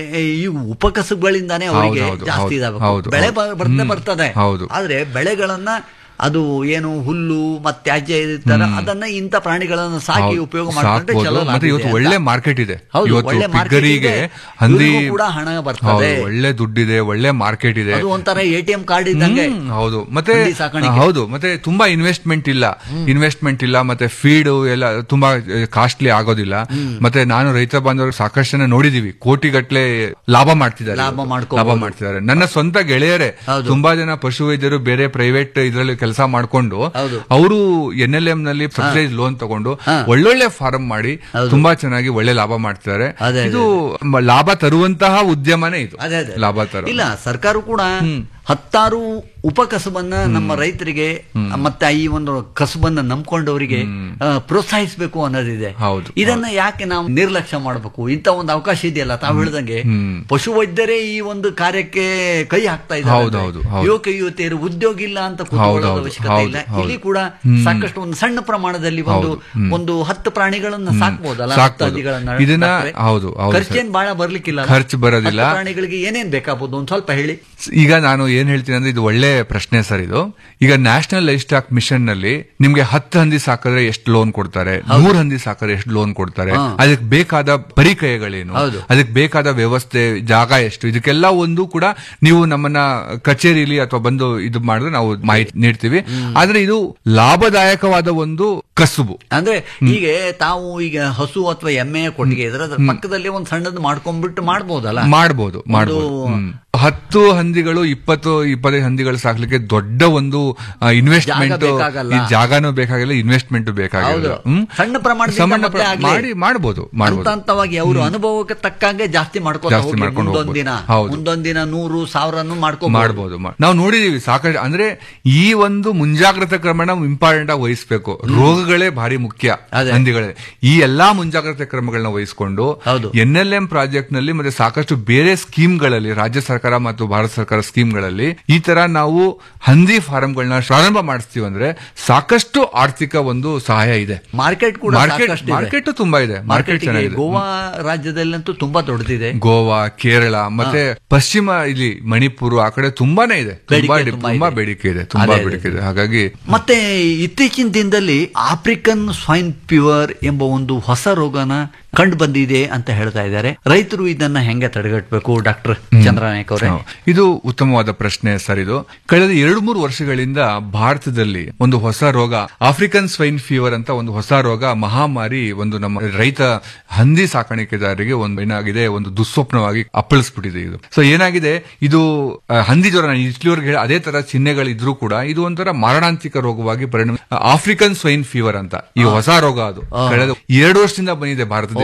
ಈ ಉಪಕಸಬುಗಳಿಂದಾನೇ ಅವರಿಗೆ ಹೌದು, ಹೌದು, ಜಾಸ್ತಿ ಹೌದು, ಇದಾಗಬೇಕು ಹೌದು, ಬೆಳೆ ಹೌದು. ಬ- ಬರ್ತೇ ಹ್ಮ್. ಬರ್ತದೆ ಹೌದು. ಆದ್ರೆ ಬೆಳೆಗಳನ್ನ ಅದು ಏನು ಹುಲ್ಲು ಮತ್ತೆ ತ್ಯಾಜ್ಯ ಇರ್ತಾರ ಅದನ್ನ ಇಂಥ ಪ್ರಾಣಿಗಳನ್ನ ಸಾಕಿ ಹೌದು, ಉಪಯೋಗ ಮಾಡ್ಕೊಂಡ್ರೆ ಸಾಕ್ಬೋದು. ಚಲೋ ಲಾಭ ಮತ್ತೆ ಇವತ್ತು ಇದೆ ಒಳ್ಳೆ ಅಂತ. ಮಾರ್ಕೆಟ್ ಇದೆ ಹೌದು, ಇವತ್ತು ಒಳ್ಳೆ market ಪಿಗ್ಗರಿಗೆ ಇದೆ. ಹಂದಿ ಇವ್ರಿಗೂ ಕೂಡ ಹಣ ಬರ್ತದೆ ಹೌದು, ಒಳ್ಳೆ ದುಡ್ಡಿದೆ ಒಳ್ಳೆ ಮಾರ್ಕೆಟ್ ಇದೆ ಅದು ಒಂಥರ ಎ ಟಿ ಎಂ ಕಾರ್ಡ್ ಇದ್ದಂಗೆ ಹ್ಮ್, ಹೌದು ಮತ್ತೆ ಹಂದಿ ಸಾಕಾಣಿಕೆ. ಹೌದು ಮತ್ತೆ ತುಂಬಾ ಇನ್ವೆಸ್ಟ್ಮೆಂಟ್ ಇಲ್ಲ ಇನ್ವೆಸ್ಟ್ಮೆಂಟ್ ಇಲ್ಲ ಮತ್ತೆ ಫೀಡ್ ಎಲ್ಲ ತುಂಬಾ ಕಾಸ್ಟ್ಲಿ ಆಗೋದಿಲ್ಲ ಮತ್ತೆ ನಾನು ರೈತ ಬಾಂಧವರು ಸಾಕಷ್ಟು ಜನ ನೋಡಿದೀವಿ ಕೋಟಿಗಟ್ಲೆ ಲಾಭ ಮಾಡ್ತಿದ್ದಾರೆ ಲಾಭ ಇವತ್ತು. ಮಾಡ್ಕೋಬಹುದು. ಲಾಭ ಮಾಡ್ತಿದ್ದಾರೆ ನನ್ನ ಸ್ವಂತ ಗೆಳೆಯರೇ ತುಂಬಾ ಜನ ಪಶುವೈದ್ಯರು ಬೇರೆ ಪ್ರೈವೇಟ್ ಇದರಲ್ಲಿ ಕೆಲಸ ಮಾಡ್ಕೊಂಡು ಹೌದು. ಅವರು ಎನ್ ಎಲ್ ಎಂ ನಲ್ಲಿ ಸಬ್ಸಿಡೈಸ್ ಲೋನ್ ತಗೊಂಡು ಒಳ್ಳೊಳ್ಳೆ ಫಾರ್ಮ್ ಮಾಡಿ ತುಂಬಾ ಚೆನ್ನಾಗಿ ಒಳ್ಳೆ ಲಾಭ ಮಾಡ್ತಿದ್ದಾರೆ ಅದೇ, ಇದು ಮ- ಲಾಭ ತರುವಂತಹ ಉದ್ಯಮನೇ ಇದು ಅದೇ ಅದೇ ಲಾಭ ತರ ಇಲ್ಲ ಸರ್ಕಾರ ಕೂಡ ಹತ್ತಾರು ಉಪಕಸಬನ್ನ ನಮ್ಮ ರೈತರಿಗೆ ಮತ್ತೆ ಈ ಒಂದು ಕಸಬನ್ನ ನಂಬ್ಕೊಂಡವರಿಗೆ ಆ, ಪ್ರೋತ್ಸಾಹಿಸಬೇಕು ಅನ್ನೋದಿದೆ ಹೌದು, ಇದನ್ನ ಯಾಕೆ ನಾವು ನಿರ್ಲಕ್ಷ್ಯ ಮಾಡಬೇಕು ಇಂಥ ಒಂದು ಅವಕಾಶ ಇದೆಯಲ್ಲ ತಾವು ಹೇಳ್ದಂಗೆ ಪಶುವೈದ್ಯರೇ ಈ ಒಂದು ಕಾರ್ಯಕ್ಕೆ ಕೈ ಹಾಕ್ತಾ ಹೌದು, ಇದ್ದಾರೆ ಹೌದು, ಹೌದು. ಯುವಕ ಯುವತಿಯರು ಉದ್ಯೋಗ ಇಲ್ಲ ಅಂತ ಹೌದು, ಕೂತ್ಕೊಳ್ಳೋದು ಹೌದು, ಅವಶ್ಯಕತೆ ಹೌದು, ಇಲ್ಲ ಹೌದು. ಇಲ್ಲಿ ಕೂಡ ಹ್ಮ್. ಸಾಕಷ್ಟು ಒಂದು ಸಣ್ಣ ಪ್ರಮಾಣದಲ್ಲಿ ಒಂದು ಹೌದು, ಹ್ಮ್. ಒಂದು ಹತ್ತು ಪ್ರಾಣಿಗಳನ್ನ ಸಾಕ್ಬೋದಲ್ಲ ಹತ್ತು ಸಾಕ್ಬೋದು. ಹಂದಿಗಳನ್ನ ಇದನ್ನ- ಸಾಕ್ರೆ? ಹೌದು, ಹೌದು, ಖರ್ಚೇನ್ ಬಹಳ ಬರ್ಲಿಕ್ಕಿಲ್ಲ ಅಲ್ಲ? ಖರ್ಚು ಬರೋದಿಲ್ಲ. ಹತ್ತು ಪ್ರಾಣಿಗಳಿಗೆ ಏನೇನ್ ಬೇಕಾಗ್ಬೋದು ಒಂದ್ ಸ್ವಲ್ಪ ಹೇಳಿ ಈಗ ನಾನು ಏನ್ ಹೇಳ್ತೀನಿ ಅಂದ್ರೆ ಇದು ಒಳ್ಳೆ ಪ್ರಶ್ನೆ ಸರ್ ಇದು ಈಗ ನ್ಯಾಷನಲ್ ಲೈಫ್ ಸ್ಟಾಕ್ ಮಿಷನ್ ನಲ್ಲಿ ನಿಮ್ಗೆ ಹತ್ತು ಹಂದಿ ಸಾಕಿದ್ರೆ ಎಷ್ಟು ಲೋನ್ ಕೊಡ್ತಾರೆ ನೂರ್ ಹಂದಿ ಸಾಕಿದ್ರೆ ಎಷ್ಟು ಲೋನ್ ಕೊಡ್ತಾರೆ ಹಾ. ಅದಕ್ಕೆ ಬೇಕಾದ ಪರಿಕಯಗಳೇನು ಹೌದು. ಅದಕ್ಕೆ ಬೇಕಾದ ವ್ಯವಸ್ಥೆ ಜಾಗ ಎಷ್ಟು ಇದಕ್ಕೆಲ್ಲ ಒಂದು ಕೂಡ ನೀವು ನಮ್ಮನ್ನ ಕಚೇರಿಲಿ ಅಥವಾ ಬಂದು ಇದು ಮಾಡಿದ್ರೆ ನಾವು ಮಾಹಿತಿ ನೀಡ್ತೀವಿ ಆದ್ರೆ ಇದು ಲಾಭದಾಯಕವಾದ ಒಂದು ಕಸುಬು ಅಂದ್ರೆ ಈಗ ತಾವು ಈಗ ಹಸು ಅಥವಾ ಎಮ್ಮೆ ಕೊಟ್ಟಿಗೆ ಇದ್ರೆ ಅದ್ರ ಪಕ್ಕದಲ್ಲಿ ಒಂದ್ ಸಣ್ಣದ್ ಮಾಡ್ಕೊಂಡ್ಬಿಟ್ಟು ಮಾಡ್ಬೋದಲ್ಲ ಮಾಡ್ಬೋದು ಮಾಡ್ಬೋದು ಒಂದು- ಹ್ಮ್. ಹತ್ತು ಹಂದಿಗಳು ಇಪ್ಪತ್ತು ಇಪ್ಪತ್ತೈದು ಹಂದಿಗಳು ಸಾಕ್ಲಿಕ್ಕೆ ದೊಡ್ಡ ಒಂದು ಇನ್ವೆಸ್ಟ್ಮೆಂಟ್ ಜಾಗ ಬೇಕಾಗಲ್ಲ. ಈ ಜಾಗನೂ ಬೇಕಾಗಿಲ್ಲ ಇನ್ವೆಸ್ಟ್ಮೆಂಟ್ ಬೇಕಾಗಿಲ್ಲ ಹೌದು. ಸಣ್ಣ ಪ್ರಮಾಣದಿಂದ ಸಣ್ಣ ಮತ್ತೆ ಪ್ರ- ಆಗ್ಲಿ. ಮಾಡಿ ಮಾಡ್ಬೋದು ಹಂತ ಮಾಡ್ಬೋದು ಹಂತವಾಗಿ ಅವ್ರ ಅನುಭವಕ್ಕೆ ತಕ್ಕಂಗೆ ಜಾಸ್ತಿ ಮಾಡ್ಕೋತಾ ಜಾಸ್ತಿ ಹೋಗ್ಲಿ. ಮಾಡ್ಕೊಂಡು ಮುಂದೊಂದಿನ ಹೋಗ್ಬೋದು. ಹೌದು. ಮುಂದೊಂದಿನ ನೂರು ಸಾವಿರನು ಮಾಡ್ಕೊ ಮಾಡ್ಬೋದು ಮಾ- ನಾವು ನೋಡಿದೀವಿ ಸಾಕಷ್ಟು ಅಂದ್ರೆ ಈ ಒಂದು ಮುಂಜಾಗ್ರತಾ ಕ್ರಮನ ಇಂಪಾರ್ಟೆಂಟ್ ಆಗಿ ವಹಿಸಬೇಕು ರೋಗಗಳೇ ಭಾರಿ ಮುಖ್ಯ ಹಂದಿಗಳೇ ಈ ಎಲ್ಲಾ ಮುಂಜಾಗ್ರತಾ ಕ್ರಮಗಳನ್ನ ವಹಿಸಿಕೊಂಡು ಎನ್ ಎಲ್ ಎಂ ಪ್ರಾಜೆಕ್ಟ್ ನಲ್ಲಿ ಮತ್ತೆ ಸಾಕಷ್ಟು ಬೇರೆ ಸ್ಕೀಮ್ಗಳಲ್ಲಿ ರಾಜ್ಯ ಸರ್ಕಾರ ಮತ್ತು ಭಾರತ ಸರ್ಕಾರ ಸ್ಕೀಮ್ಗಳಲ್ಲಿ ಈ ತರ ನಾವು ಹಂದಿ ಫಾರಂಗಳನ್ನ ಪ್ರಾರಂಭ ಮಾಡಿಸ್ತೀವಿ ಅಂದ್ರೆ ಸಾಕಷ್ಟು ಆರ್ಥಿಕ ಒಂದು ಸಹಾಯ ಇದೆ ಮಾರ್ಕೆಟ್ ಕೂಡ ಮಾರ್ಕೆಟ್ ಸಾಕಷ್ಟಿದೆ. ಮಾರ್ಕೆಟ್ ತುಂಬಾ ಇದೆ ಮಾರ್ಕೆಟ್ ಮಾರ್ಕೆಟ್ಗೆ ಚೆನ್ನಾಗಿದೆ ಗೋವಾ ರಾಜ್ಯದಲ್ಲಂತೂ ತುಂಬಾ ದೊಡ್ಡದಿದೆ ಗೋವಾ ಕೇರಳ ಮತ್ತೆ ಪಶ್ಚಿಮ ಇಲ್ಲಿ ಮಣಿಪುರ ಆ ಕಡೆ ತುಂಬಾನೇ ಇದೆ ತುಂಬಾ ಬೇಡಿಕೆ ಡಿ- ತುಂಬಾ ತುಂಬಾ ಇದೆ. ಬೇಡಿಕೆ ಇದೆ ತುಂಬಾ ಅದೇ, ಅದೇ, ಬೇಡಿಕೆ ಇದೆ ಹಾಗಾಗಿ ಮತ್ತೆ ಇತ್ತೀಚಿನ ದಿನದಲ್ಲಿ ಆಫ್ರಿಕನ್ ಸ್ವೈನ್ ಫೀವರ್ ಎಂಬ ಒಂದು ಹೊಸ ರೋಗನ ಕಂಡು ಬಂದಿದೆ ಅಂತ ಹೇಳ್ತಾ ಇದ್ದಾರೆ ರೈತರು ಇದನ್ನ ಹೆಂಗೆ ತಡೆಗಟ್ಟಬೇಕು ಡಾಕ್ಟರ್ ಚಂದ್ರನಾಯಕ್ ಅವರೇ ಹೌದು. ಇದು ಉತ್ತಮವಾದ ಪ್ರಶ್ನೆ ಸರ್ ಇದು ಕಳೆದ ಎರಡು ಮೂರು ವರ್ಷಗಳಿಂದ ಭಾರತದಲ್ಲಿ ಒಂದು ಹೊಸ ರೋಗ ಆಫ್ರಿಕನ್ ಸ್ವೈನ್ ಫೀವರ್ ಅಂತ ಒಂದು ಹೊಸ ರೋಗ ಮಹಾಮಾರಿ ಒಂದು ನಮ್ಮ ರೈತ ಹಂದಿ ಸಾಕಾಣಿಕೆದಾರರಿಗೆ ಒಂದು ಏನಾಗಿದೆ ಒಂದು ದುಸ್ವಪ್ನವಾಗಿ ಅಪ್ಪಳಿಸ್ಬಿಟ್ಟಿದೆ ಇದು ಸೊ ಏನಾಗಿದೆ ಇದು ಆ, ಹಂದಿ ಜ್ವರ ನಾನು ಇಟ್ಲಿವರೆಗೆ ಹೇಳಿ ಅದೇ ತರ ಚಿಹ್ನೆಗಳಿದ್ರೂ ಕೂಡ ಇದು ಒಂಥರ ಮಾರಣಾಂತಿಕ ರೋಗವಾಗಿ ಪರಿಣಾಮ ಆಫ್ರಿಕನ್ ಸ್ವೈನ್ ಫೀವರ್ ಅಂತ ಈ ಹೊಸ ರೋಗ ಅದು ಕಳೆದ ಎರಡು ವರ್ಷದಿಂದ ಬಂದಿದೆ ಭಾರತ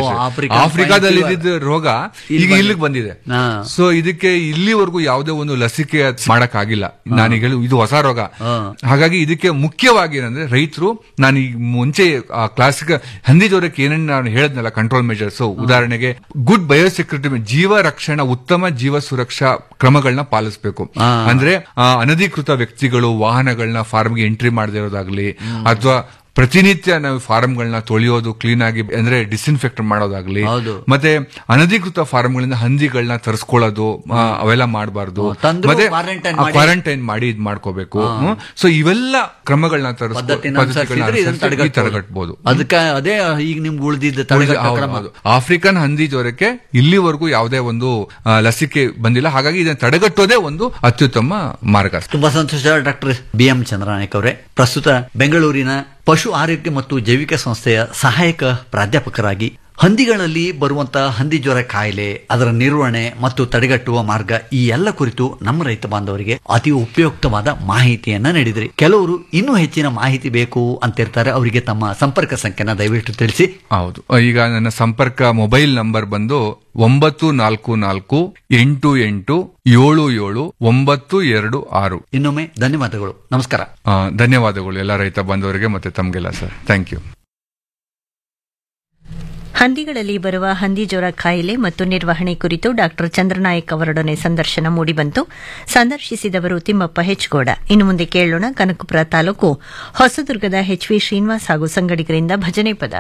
ಓ, ಆಫ್ರಿಕನ್ ಆಫ್ರಿಕಾದಲ್ಲಿ swine fever. ಇದ್ದಿದ್ದ ರೋಗ ಇಲ್ಲಿ ಈಗ ಬಂದಿದೆ. ಇಲ್ಲಿಗೆ ಬಂದಿದೆ ಹಾ. ಸೊ ಇದಕ್ಕೆ ಇಲ್ಲಿವರೆಗೂ ಯಾವುದೇ ಒಂದು ಲಸಿಕೆ ಮಾಡಕ್ ಆಗಿಲ್ಲ ನಾನೀಗ ಹೇಳು ಇದು ಹೊಸ ರೋಗ ಹಾಗಾಗಿ ಇದಕ್ಕೆ ಮುಖ್ಯವಾಗಿ ಏನಂದ್ರೆ ರೈತರು ನಾನು ಈಗ ಮುಂಚೆ ಕ್ಲಾಸಿಕ್ ಹಂದಿ ಜ್ವರಕ್ಕೆ ಏನೇನು ನಾನು ಹೇಳದ್ನಲ್ಲ ಕಂಟ್ರೋಲ್ ಮೆಜರ್ಸ್ ಉದಾಹರಣೆಗೆ ಗುಡ್ ಬಯೋಸೆಕ್ಯೂರಿಟಿ ಜೀವ ರಕ್ಷಣಾ ಉತ್ತಮ ಜೀವ ಸುರಕ್ಷಾ ಕ್ರಮಗಳನ್ನ ಪಾಲಿಸಬೇಕು ಅಂದ್ರೆ ಆ, ಅನಧಿಕೃತ ವ್ಯಕ್ತಿಗಳು ವಾಹನಗಳನ್ನ ಫಾರ್ಮ್ಗೆ ಎಂಟ್ರಿ ಮಾಡದೇ ಇರೋದಾಗ್ಲಿ ಅಥವಾ ಪ್ರತಿನಿತ್ಯ ನಾವು ಫಾರ್ಮ್ಗಳನ್ನ ತೊಳೆಯೋದು ಕ್ಲೀನ್ ಆಗಿ ಅಂದ್ರೆ ಡಿಸ್ಇನ್ಫೆಕ್ಟ್ ಮಾಡೋದಾಗ್ಲಿ ಮತ್ತೆ ಅನಧಿಕೃತ ಫಾರ್ಮ್ಗಳಿಂದ ಹಂದಿಗಳನ್ನ ತರಿಸ್ಕೊಳ್ಳೋದು ಆ, ಅವೆಲ್ಲ ಮಾಡಬಾರ್ದು ತಂದ್ರು ಮತ್ತೆ quarantine ಮಾಡಿ. ಕ್ವಾರಂಟೈನ್ ಮಾಡಿ ಇದ್ ಮಾಡ್ಕೋಬೇಕು ಸೊ ಇವೆಲ್ಲ ಕ್ರಮಗಳನ್ನ ಪದ್ಧತಿನ ತರಿಸ್ಕೊ- ಅನುಸರಿಸಿದ್ರೆ ಇದನ್ನ ಅನುಸರಿಸಿ ತಡೆಗಟ್ಬೋದು. ತಡೆಗಟ್ಬೋದು ಅದಕ್ಕೆ ಅದೇ ಈಗ ನಿಮ್ಗೆ ಉಳಿದಿದ್ದ ಉಳಿದ- ತಡೆಗಟ್ಟೋ ಹೌದು, ಕ್ರಮ ಹೌದು. ಆಫ್ರಿಕನ್ ಹಂದಿ ಜ್ವರಕ್ಕೆ ಇಲ್ಲಿವರೆಗೂ ಯಾವುದೇ ಒಂದು ಆ, ಲಸಿಕೆ ಬಂದಿಲ್ಲ ಹಾಗಾಗಿ ಇದನ್ನು ತಡೆಗಟ್ಟೋದೇ ಒಂದು ಅತ್ಯುತ್ತಮ ಮಾರ್ಗ ತುಂಬಾ ಸಂತೋಷ ಡಾಕ್ಟರ್ ಬಿ ಎಂ ಚಂದ್ರನಾಯಕ್ ಅವರೇ ಪ್ರಸ್ತುತ ಬೆಂಗಳೂರಿನ ಪಶು ಆರೋಗ್ಯ ಮತ್ತು ಜೈವಿಕ ಸಂಸ್ಥೆಯ ಸಹಾಯಕ ಪ್ರಾಧ್ಯಾಪಕರಾಗಿ ಹಂದಿಗಳಲ್ಲಿ ಬರುವಂತಹ ಹಂದಿ ಜ್ವರ ಕಾಯಿಲೆ ಅದರ ನಿರ್ವಹಣೆ ಮತ್ತು ತಡೆಗಟ್ಟುವ ಮಾರ್ಗ ಈ ಎಲ್ಲ ಕುರಿತು ನಮ್ಮ ರೈತ ಬಾಂಧವರಿಗೆ ಅತಿ ಉಪಯುಕ್ತವಾದ ಮಾಹಿತಿಯನ್ನ ನೀಡಿದ್ರಿ ಕೆಲವರು ಇನ್ನೂ ಹೆಚ್ಚಿನ ಮಾಹಿತಿ ಬೇಕು ಅಂತಿರ್ತಾರೆ ಅವರಿಗೆ ತಮ್ಮ ಸಂಪರ್ಕ ಸಂಖ್ಯೆನ ದಯವಿಟ್ಟು ತಿಳಿಸಿ ಹೌದು ಈಗ ನನ್ನ ಸಂಪರ್ಕ ಮೊಬೈಲ್ ನಂಬರ್ ಬಂದು ಒಂಬತ್ತು ನಾಲ್ಕು ನಾಲ್ಕು ಎಂಟು ಎಂಟು ಏಳು ಏಳು ಒಂಬತ್ತು ಎರಡು ಆರು ಇನ್ನೊಮ್ಮೆ ಧನ್ಯವಾದಗಳು ನಮಸ್ಕಾರ ಆ, ಧನ್ಯವಾದಗಳು ಎಲ್ಲ ರೈತ ಬಂಧುವರಿಗೆ ಮತ್ತೆ ತಮಗೆಲ್ಲ ಸರ್ ಥ್ಯಾಂಕ್ ಯು ಹಂದಿಗಳಲ್ಲಿ ಬರುವ ಹಂದಿ ಜ್ವರ ಕಾಯಿಲೆ ಮತ್ತು ನಿರ್ವಹಣೆ ಕುರಿತು ಡಾಕ್ಟರ್ ಚಂದ್ರನಾಯಕ್ ಅವರೊಡನೆ ಸಂದರ್ಶನ ಮೂಡಿಬಂತು ಸಂದರ್ಶಿಸಿದವರು ತಿಮ್ಮಪ್ಪ ಹೆಚ್ಗೋಡ ಇನ್ನು ಮುಂದೆ ಕೇಳೋಣ ಕನಕಪುರ ತಾಲೂಕು ಹೊಸದುರ್ಗದ ಎಚ್ವಿ ಶ್ರೀನಿವಾಸ್ ಹಾಗೂ ಸಂಗಡಿಗರಿಂದ ಭಜನೆ ಪದ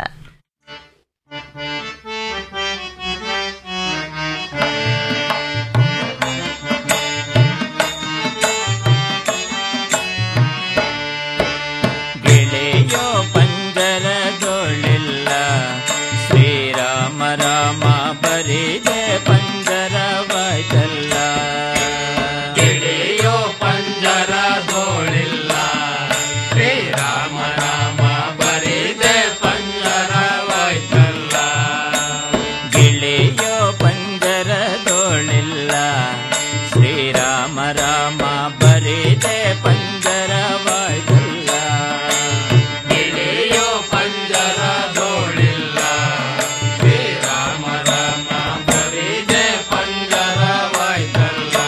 ಗೆಳೆಯೋ ಪಂಜರದೊಳಿಲ್ಲ ಶ್ರೀರಾಮ ರಾಮ ಬರಿದೆ ಪಂಜರವಾಯ್ತಲ್ಲ ಗೆಳೆಯೋ ಪಂಜರದೊಳಿಲ್ಲ ಶ್ರೀರಾಮ ರಾಮ ಬರಿದೆ ಪಂಜರವಾಯ್ತಲ್ಲ ಗೆಳೆಯೋ ಪಂಜರದೊಳಿಲ್ಲ ಶ್ರೀರಾಮ ರಾಮ ಬರಿದೆ ಪಂಜರವಾಯ್ತಲ್ಲ ಗೆಳೆಯೋ ಪಂಜರದೋಳಿಲ್ಲ ಶ್ರೀರಾಮ ರಾಮ ಬರಿದೆ ಪಂಜರವಾಯ್ತಲ್ಲ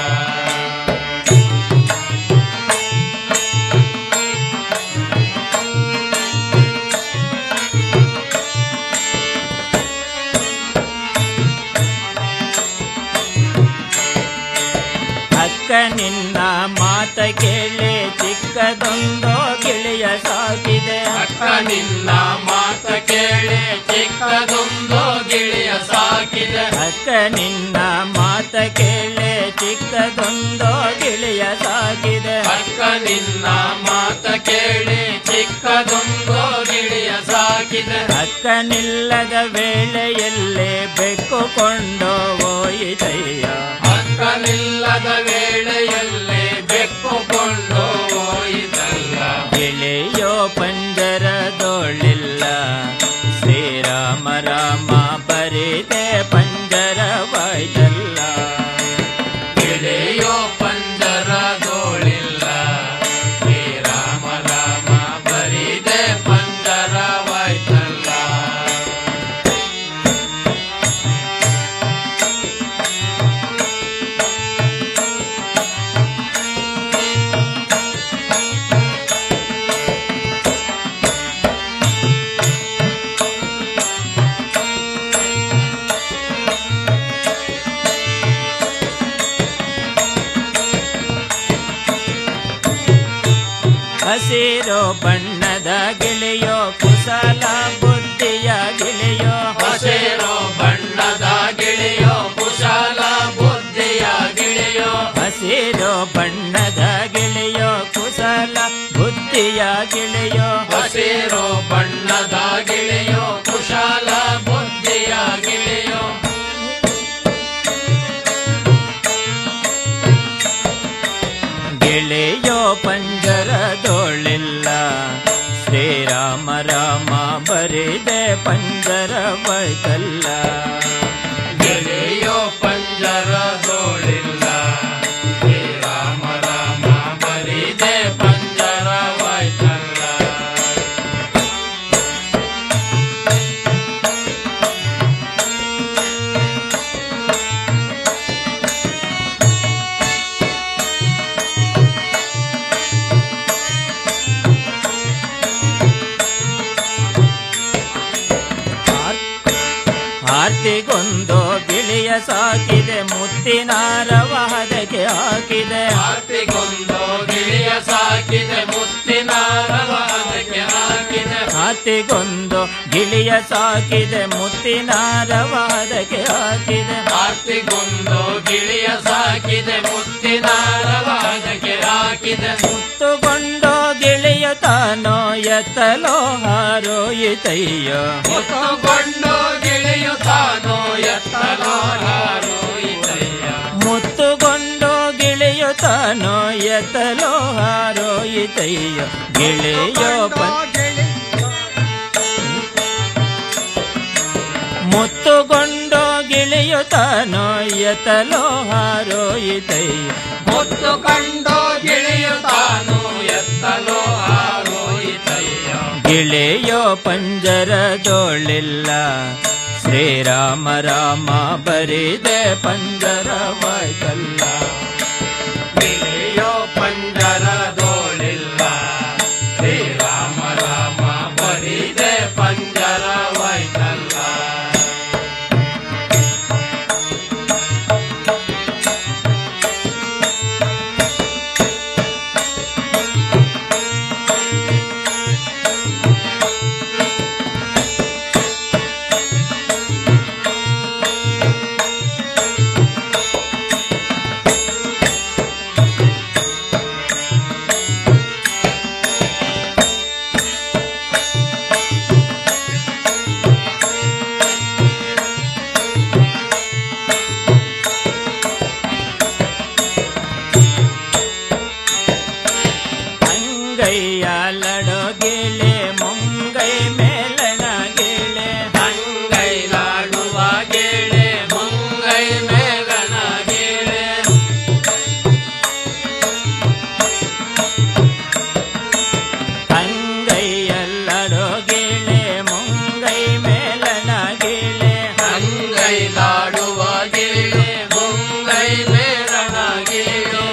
ಅಕ್ಕ ನಿನ್ನ ಮಾತ ಕೇಳಿ ಚಿಕ್ಕದೊಂದು ಗಿಳಿಯ ಸಾಕಿದೆ ಅಕ್ಕ ನಿನ್ನ ಮಾತ ಕೇಳಿ ಚಿಕ್ಕದೊಂದು ಗಿಳಿಯ ಸಾಕಿದೆ ಅಕ್ಕ ನಿನ್ನ ಮಾತ ಕೇಳಿ ಚಿಕ್ಕದೊಂದು ಗಿಳಿಯ ಸಾಕಿದೆ ಅಕ್ಕ ನಿನ್ನ ಮಾತ ಕೇಳಿ ಚಿಕ್ಕದೊಂದು ಗಿಳಿಯ ಸಾಕಿದೆ ಅಕ್ಕ ನಿಲ್ಲದ ವೇಳೆಯಲ್ಲೇ ಬೆಕ್ಕುಕೊಂಡು ಹೋಯಿತಯ್ಯ ಅಕ್ಕ ನಿಲ್ಲದ ವೇಳೆಯಲ್ಲೇ ಬೆಕ್ಕುಕೊಂಡು ಹೋಯಿತಲ್ಲ ಗೆಳೆಯೋ ಪಂಜರದೊಳಿಲ್ಲ ಶ್ರೀರಾಮ ರಾಮ ಬರಿದೆ ಪಂಜರವಾಯ್ತಲ್ಲ ಗೆಳೆಯೋ ಪಂಜರದೊಳಿಲ್ಲ ಶ್ರೀರಾಮ ರಾಮ ಬರಿದೆ ಪಂಜರವಾಯ್ತಲ್ಲ ಹಸಿರು ಬಣ್ಣದ ಗಿಳಿಯೋ ಕುಶಲ ಬುದ್ಧಿಯ ಗಿಳಿಯೋ ಹಸಿರು ಬಣ್ಣದ ಗಿಳಿಯೋ ಕುಶಲ ಬುದ್ಧಿಯ ಗಿಳಿಯೋ ಹಸಿರು ಬಣ್ಣದ ಗಿಳಿಯೋ ಕುಶಲ ಬುದ್ಧಿಯ ಗಿಳಿಯೋ ಹಸಿರು ಬಣ್ಣದ ಗಿಳಿಯೋ ಕುಶಲ ಬುದ್ಧಿಯ ಗಿಳಿಯೋ ಗೆಳೆಯೋ ಪಂಜರದೊಳಿಲ್ಲ ಶ್ರೀರಾಮ ರಾಮ ಬರಿದೆ ಪಂಜರವೈತಲ್ಲ ಗೆಳೆಯೋ ಪಂಜರದೊಳಿಲ್ಲ ಶ್ರೀರಾಮ ರಾಮ ಬರಿದೆ ಪಂಜರವಾಯ್ತಲ್ಲ ಮಾತಿಗೊಂದು ಗಿಳಿಯ ಸಾಕಿದೆ ಮುತ್ತಿನಾರವಾದಕ್ಕೆ ಹಾಕಿದೆ ಮಾತಿಗೊಂದು ಗಿಳಿಯ ಸಾಕಿದೆ ಮುತ್ತಿನಾರವಾದಕ್ಕೆ ಹಾಕಿದೆ ಮಾತಿಗೊಂದು ಗಿಳಿಯ ಸಾಕಿದೆ ಮುತ್ತಿನಾರವಾದಕ್ಕೆ ಹಾಕಿದೆ ಮಾತಿಗೊಂದು ಗಿಳಿಯ ಸಾಕಿದೆ ಮುತ್ತಿನಾರವಾದಕ್ಕೆ ಹಾಕಿದೆ ಮುತ್ತುಗೊಂಡು ಗಿಳಿಯ ತಾನೋ ಎತ್ತಲೋ ಹಾರೋಯಿತಯ್ಯ ಮುತ್ತುಗೊಂಡು ಗಿಳಿಯುತ್ತಾನೋ ಎತ್ತಲೋ ಹಾರೋಯಿತಯ್ಯ ಮುತ್ತುಗೊಂಡು ಗಿಳಿಯು ತಾನೋ ಎತ್ತಲೋ ಹಾರೋಯಿತಯ್ಯ ಗಿಳಿಯೋ ಮುತ್ತುಗೊಂಡು ಗಿಳಿಯು ತಾನೋ ಎತ್ತಲೋ ಹಾರೋಯಿತಯ್ಯ ಮುತ್ತು ಕಂಡು ಗಿಳಿಯುತ್ತಾನೋ ಎತ್ತಲೋ ಹಾರೋಯಿತಯ್ಯ ಗಿಳಿಯೋ ಪಂಜರದೋಳಿಲ್ಲ ಶ್ರೀರಾಮ ರಾಮ ಬರಿದೆ ಪಂಜರವಾಯ್ತಲ್ಲ ಗಿಳಿಯೋ ಪಂಜರದೋಳಿಲ್ಲ ಶ್ರೀರಾಮ ರಾಮ ಬರಿದೆ ಪಂಜರವಾಯ್ತಲ್ಲ ಅಂಗೈಯ ಲಡೋ ಗಿಳೆ ಮುಂಗೈ ಮೇಲಣ ಗಿಳೆ ಅಂಗೈ ನಾಡುವ ಗಿಳೆ ಮುಂಗೈ ಮೇಲನ ಗಿಳೆ ಅಂಗೈಯಲ್ಲಡೋ ಗಿಳೆ ಮುಂಗೈ ಮೇಲಣ ಗಿಳೆ ಅಂಗೈ ನಾಡುವ ಗಿಳೆ ಮುಂಗೈ ಮೇಲನ ಗಿಳೆ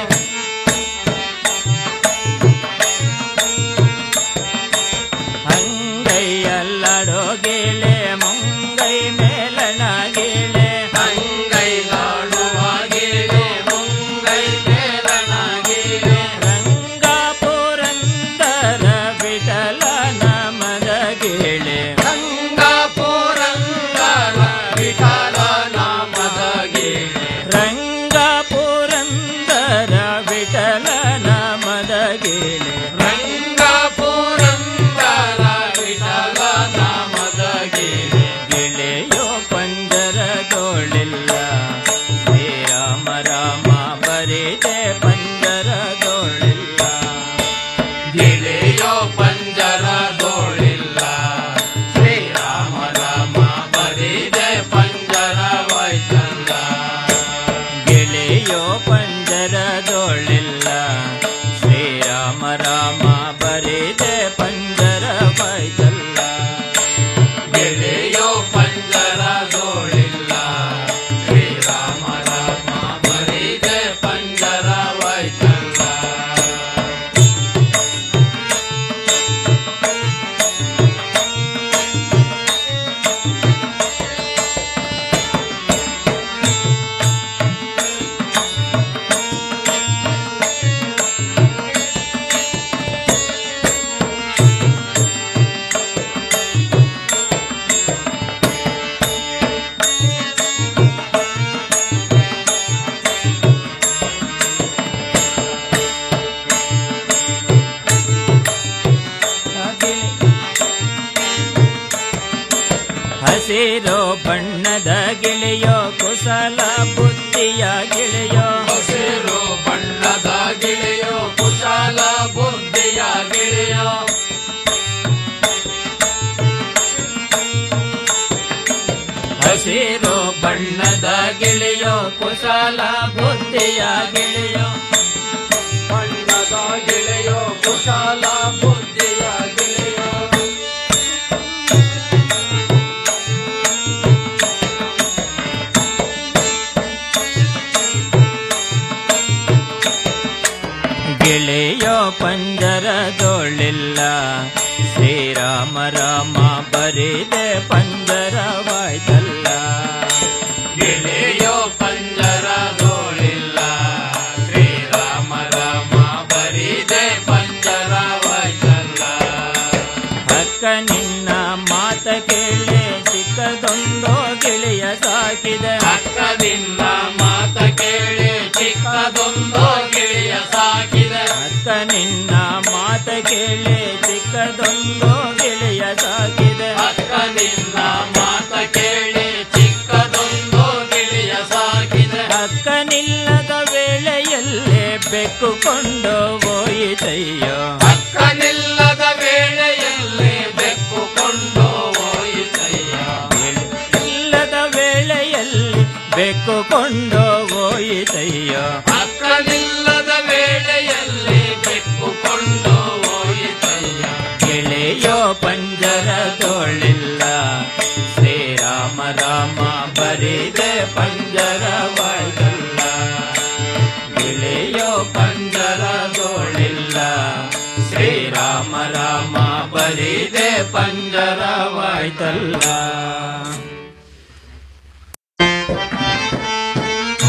ಅಂಗೈಯಲ್ಲಡೋ ಗಿಳೆ ಮುಂಗೈ ಮೇಲಣ ಗಿಳೆ ಅಂಗೈ ನಾಡುವ ಗಿಳೆ ಮುಂಗೈ ಮೇಲನ ಗಿಳೆ ರಂಗ ಪುರಂದರ ವಿಠಲನ ಮದ ಗಿಳೆ ರಂಗ ಪುರಂದರ ವಿಠಲ ನಾಮದ ಗಿಳೆ ರಂಗ ಪುರಂದರ ವಿಠಲನ ಮದ ಗಿಳೆ ರಂಗ ಪುರಂದರ ವಿಠಲ ನಾಮದ ಗಿಳೆ ಗಿಳೆಯೋ ಪಂಜರದೋಳಿಲ್ಲ ಶ್ರೀರಾಮ ರಾಮ ಬರಿದೆ ಪಂಜರದೋಳಿಲ್ಲ ಗಿಳೆಯೋ ಪಂಜರದೋಳಿಲ್ಲ ಶ್ರೀರಾಮ ರಾಮ ಬರಿದೆ ಪಂಜರವಾಯ್ತಲ್ಲ ಗಿಳೆಯೋ ಪಂಜರದೋಳಿಲ್ಲ ಶ್ರೀರಾಮ ರಾಮ ಬರಿದೆ ಪಂಜರವಾಯ್ತಲ್ಲ ಗಿಳೆಯೋ ಪಂಜರದೋಳಿಲ್ಲ ಶ್ರೀರಾಮ ರಾಮ ಬರಿದೆ ಪಂಜರವಾಯ್ತಲ್ಲ ಹಸಿರೋ ಬಣ್ಣದ ಗಿಳಿಯೋ ಕುಶಲ ಬುದ್ಧಿಯ ಗಿಳಿಯೋ ಹಸಿರು ಬಣ್ಣದ ಗಿಳಿಯೋ ಕುಶಲ ಬುದ್ಧಿಯ ಗಿಳಿಯೋ ಹಸಿರು ಬಣ್ಣದ ಗಿಳಿಯೋ ಕುಶಲ ಬುದ್ಧಿಯ ಗಿಳಿಯೋ ಬಣ್ಣದ ಗಿಳಿಯೋ ಕುಶಲ ಬುದ್ಧಿಯ ಗಿಳಿಯೋ ಗಿಳಿಯೋ ಪಂಜರದೊಳಿಲ್ಲ ಶ್ರೀರಾಮ ರಾಮ ಬರಿದೆ ಪಂಜರವಾಯ್ತಲ್ಲ ಕೇಳಿ ಚಿಕ್ಕದೊಂದು ಗಿಳಿಯ ಸಾಕಿದೆ ಅಕ್ಕ ನಿನ್ನ ಮಾತ ಕೇಳಿ ಚಿಕ್ಕದೊಂದು ಗಿಳಿಯ ಸಾಕಿದೆ ಅಕ್ಕನಿಲ್ಲದ ವೇಳೆಯಲ್ಲೇ ಬೆಕ್ಕು ಕೊಂಡು ಹೋಯಿತಯ್ಯೋ ಅಕ್ಕನಿಲ್ಲದ ವೇಳೆಯಲ್ಲಿ ಬೆಕ್ಕು ಕೊಂಡು ಹೋಯಿತಯ್ಯ ಇಲ್ಲದ ವೇಳೆಯಲ್ಲಿ ಬೆಕ್ಕು ಕೊಂಡು ಹೋಯಿತಯ್ಯೋ ಅಕ್ಕನಿಲ್ಲದ ವೇಳೆಯಲ್ಲಿ ಬೆಕ್ಕು ಕೊಂಡು ಹೋಯಿತಯ್ಯ ಗೆಳೆಯೋ ಪಂಜರ ತೋಳಿಲ್ಲ ಶ್ರೀರಾಮ ರಾಮ ಬರಿದೆ ಪಂಜರವಾಯ್ತಲ್ಲ ಗೆಳೆಯೋ ಪಂಜರ ತೋಳಿಲ್ಲ ಶ್ರೀರಾಮ ರಾಮ ಬರಿದೆ ಪಂಜರವಾಯ್ತಲ್ಲ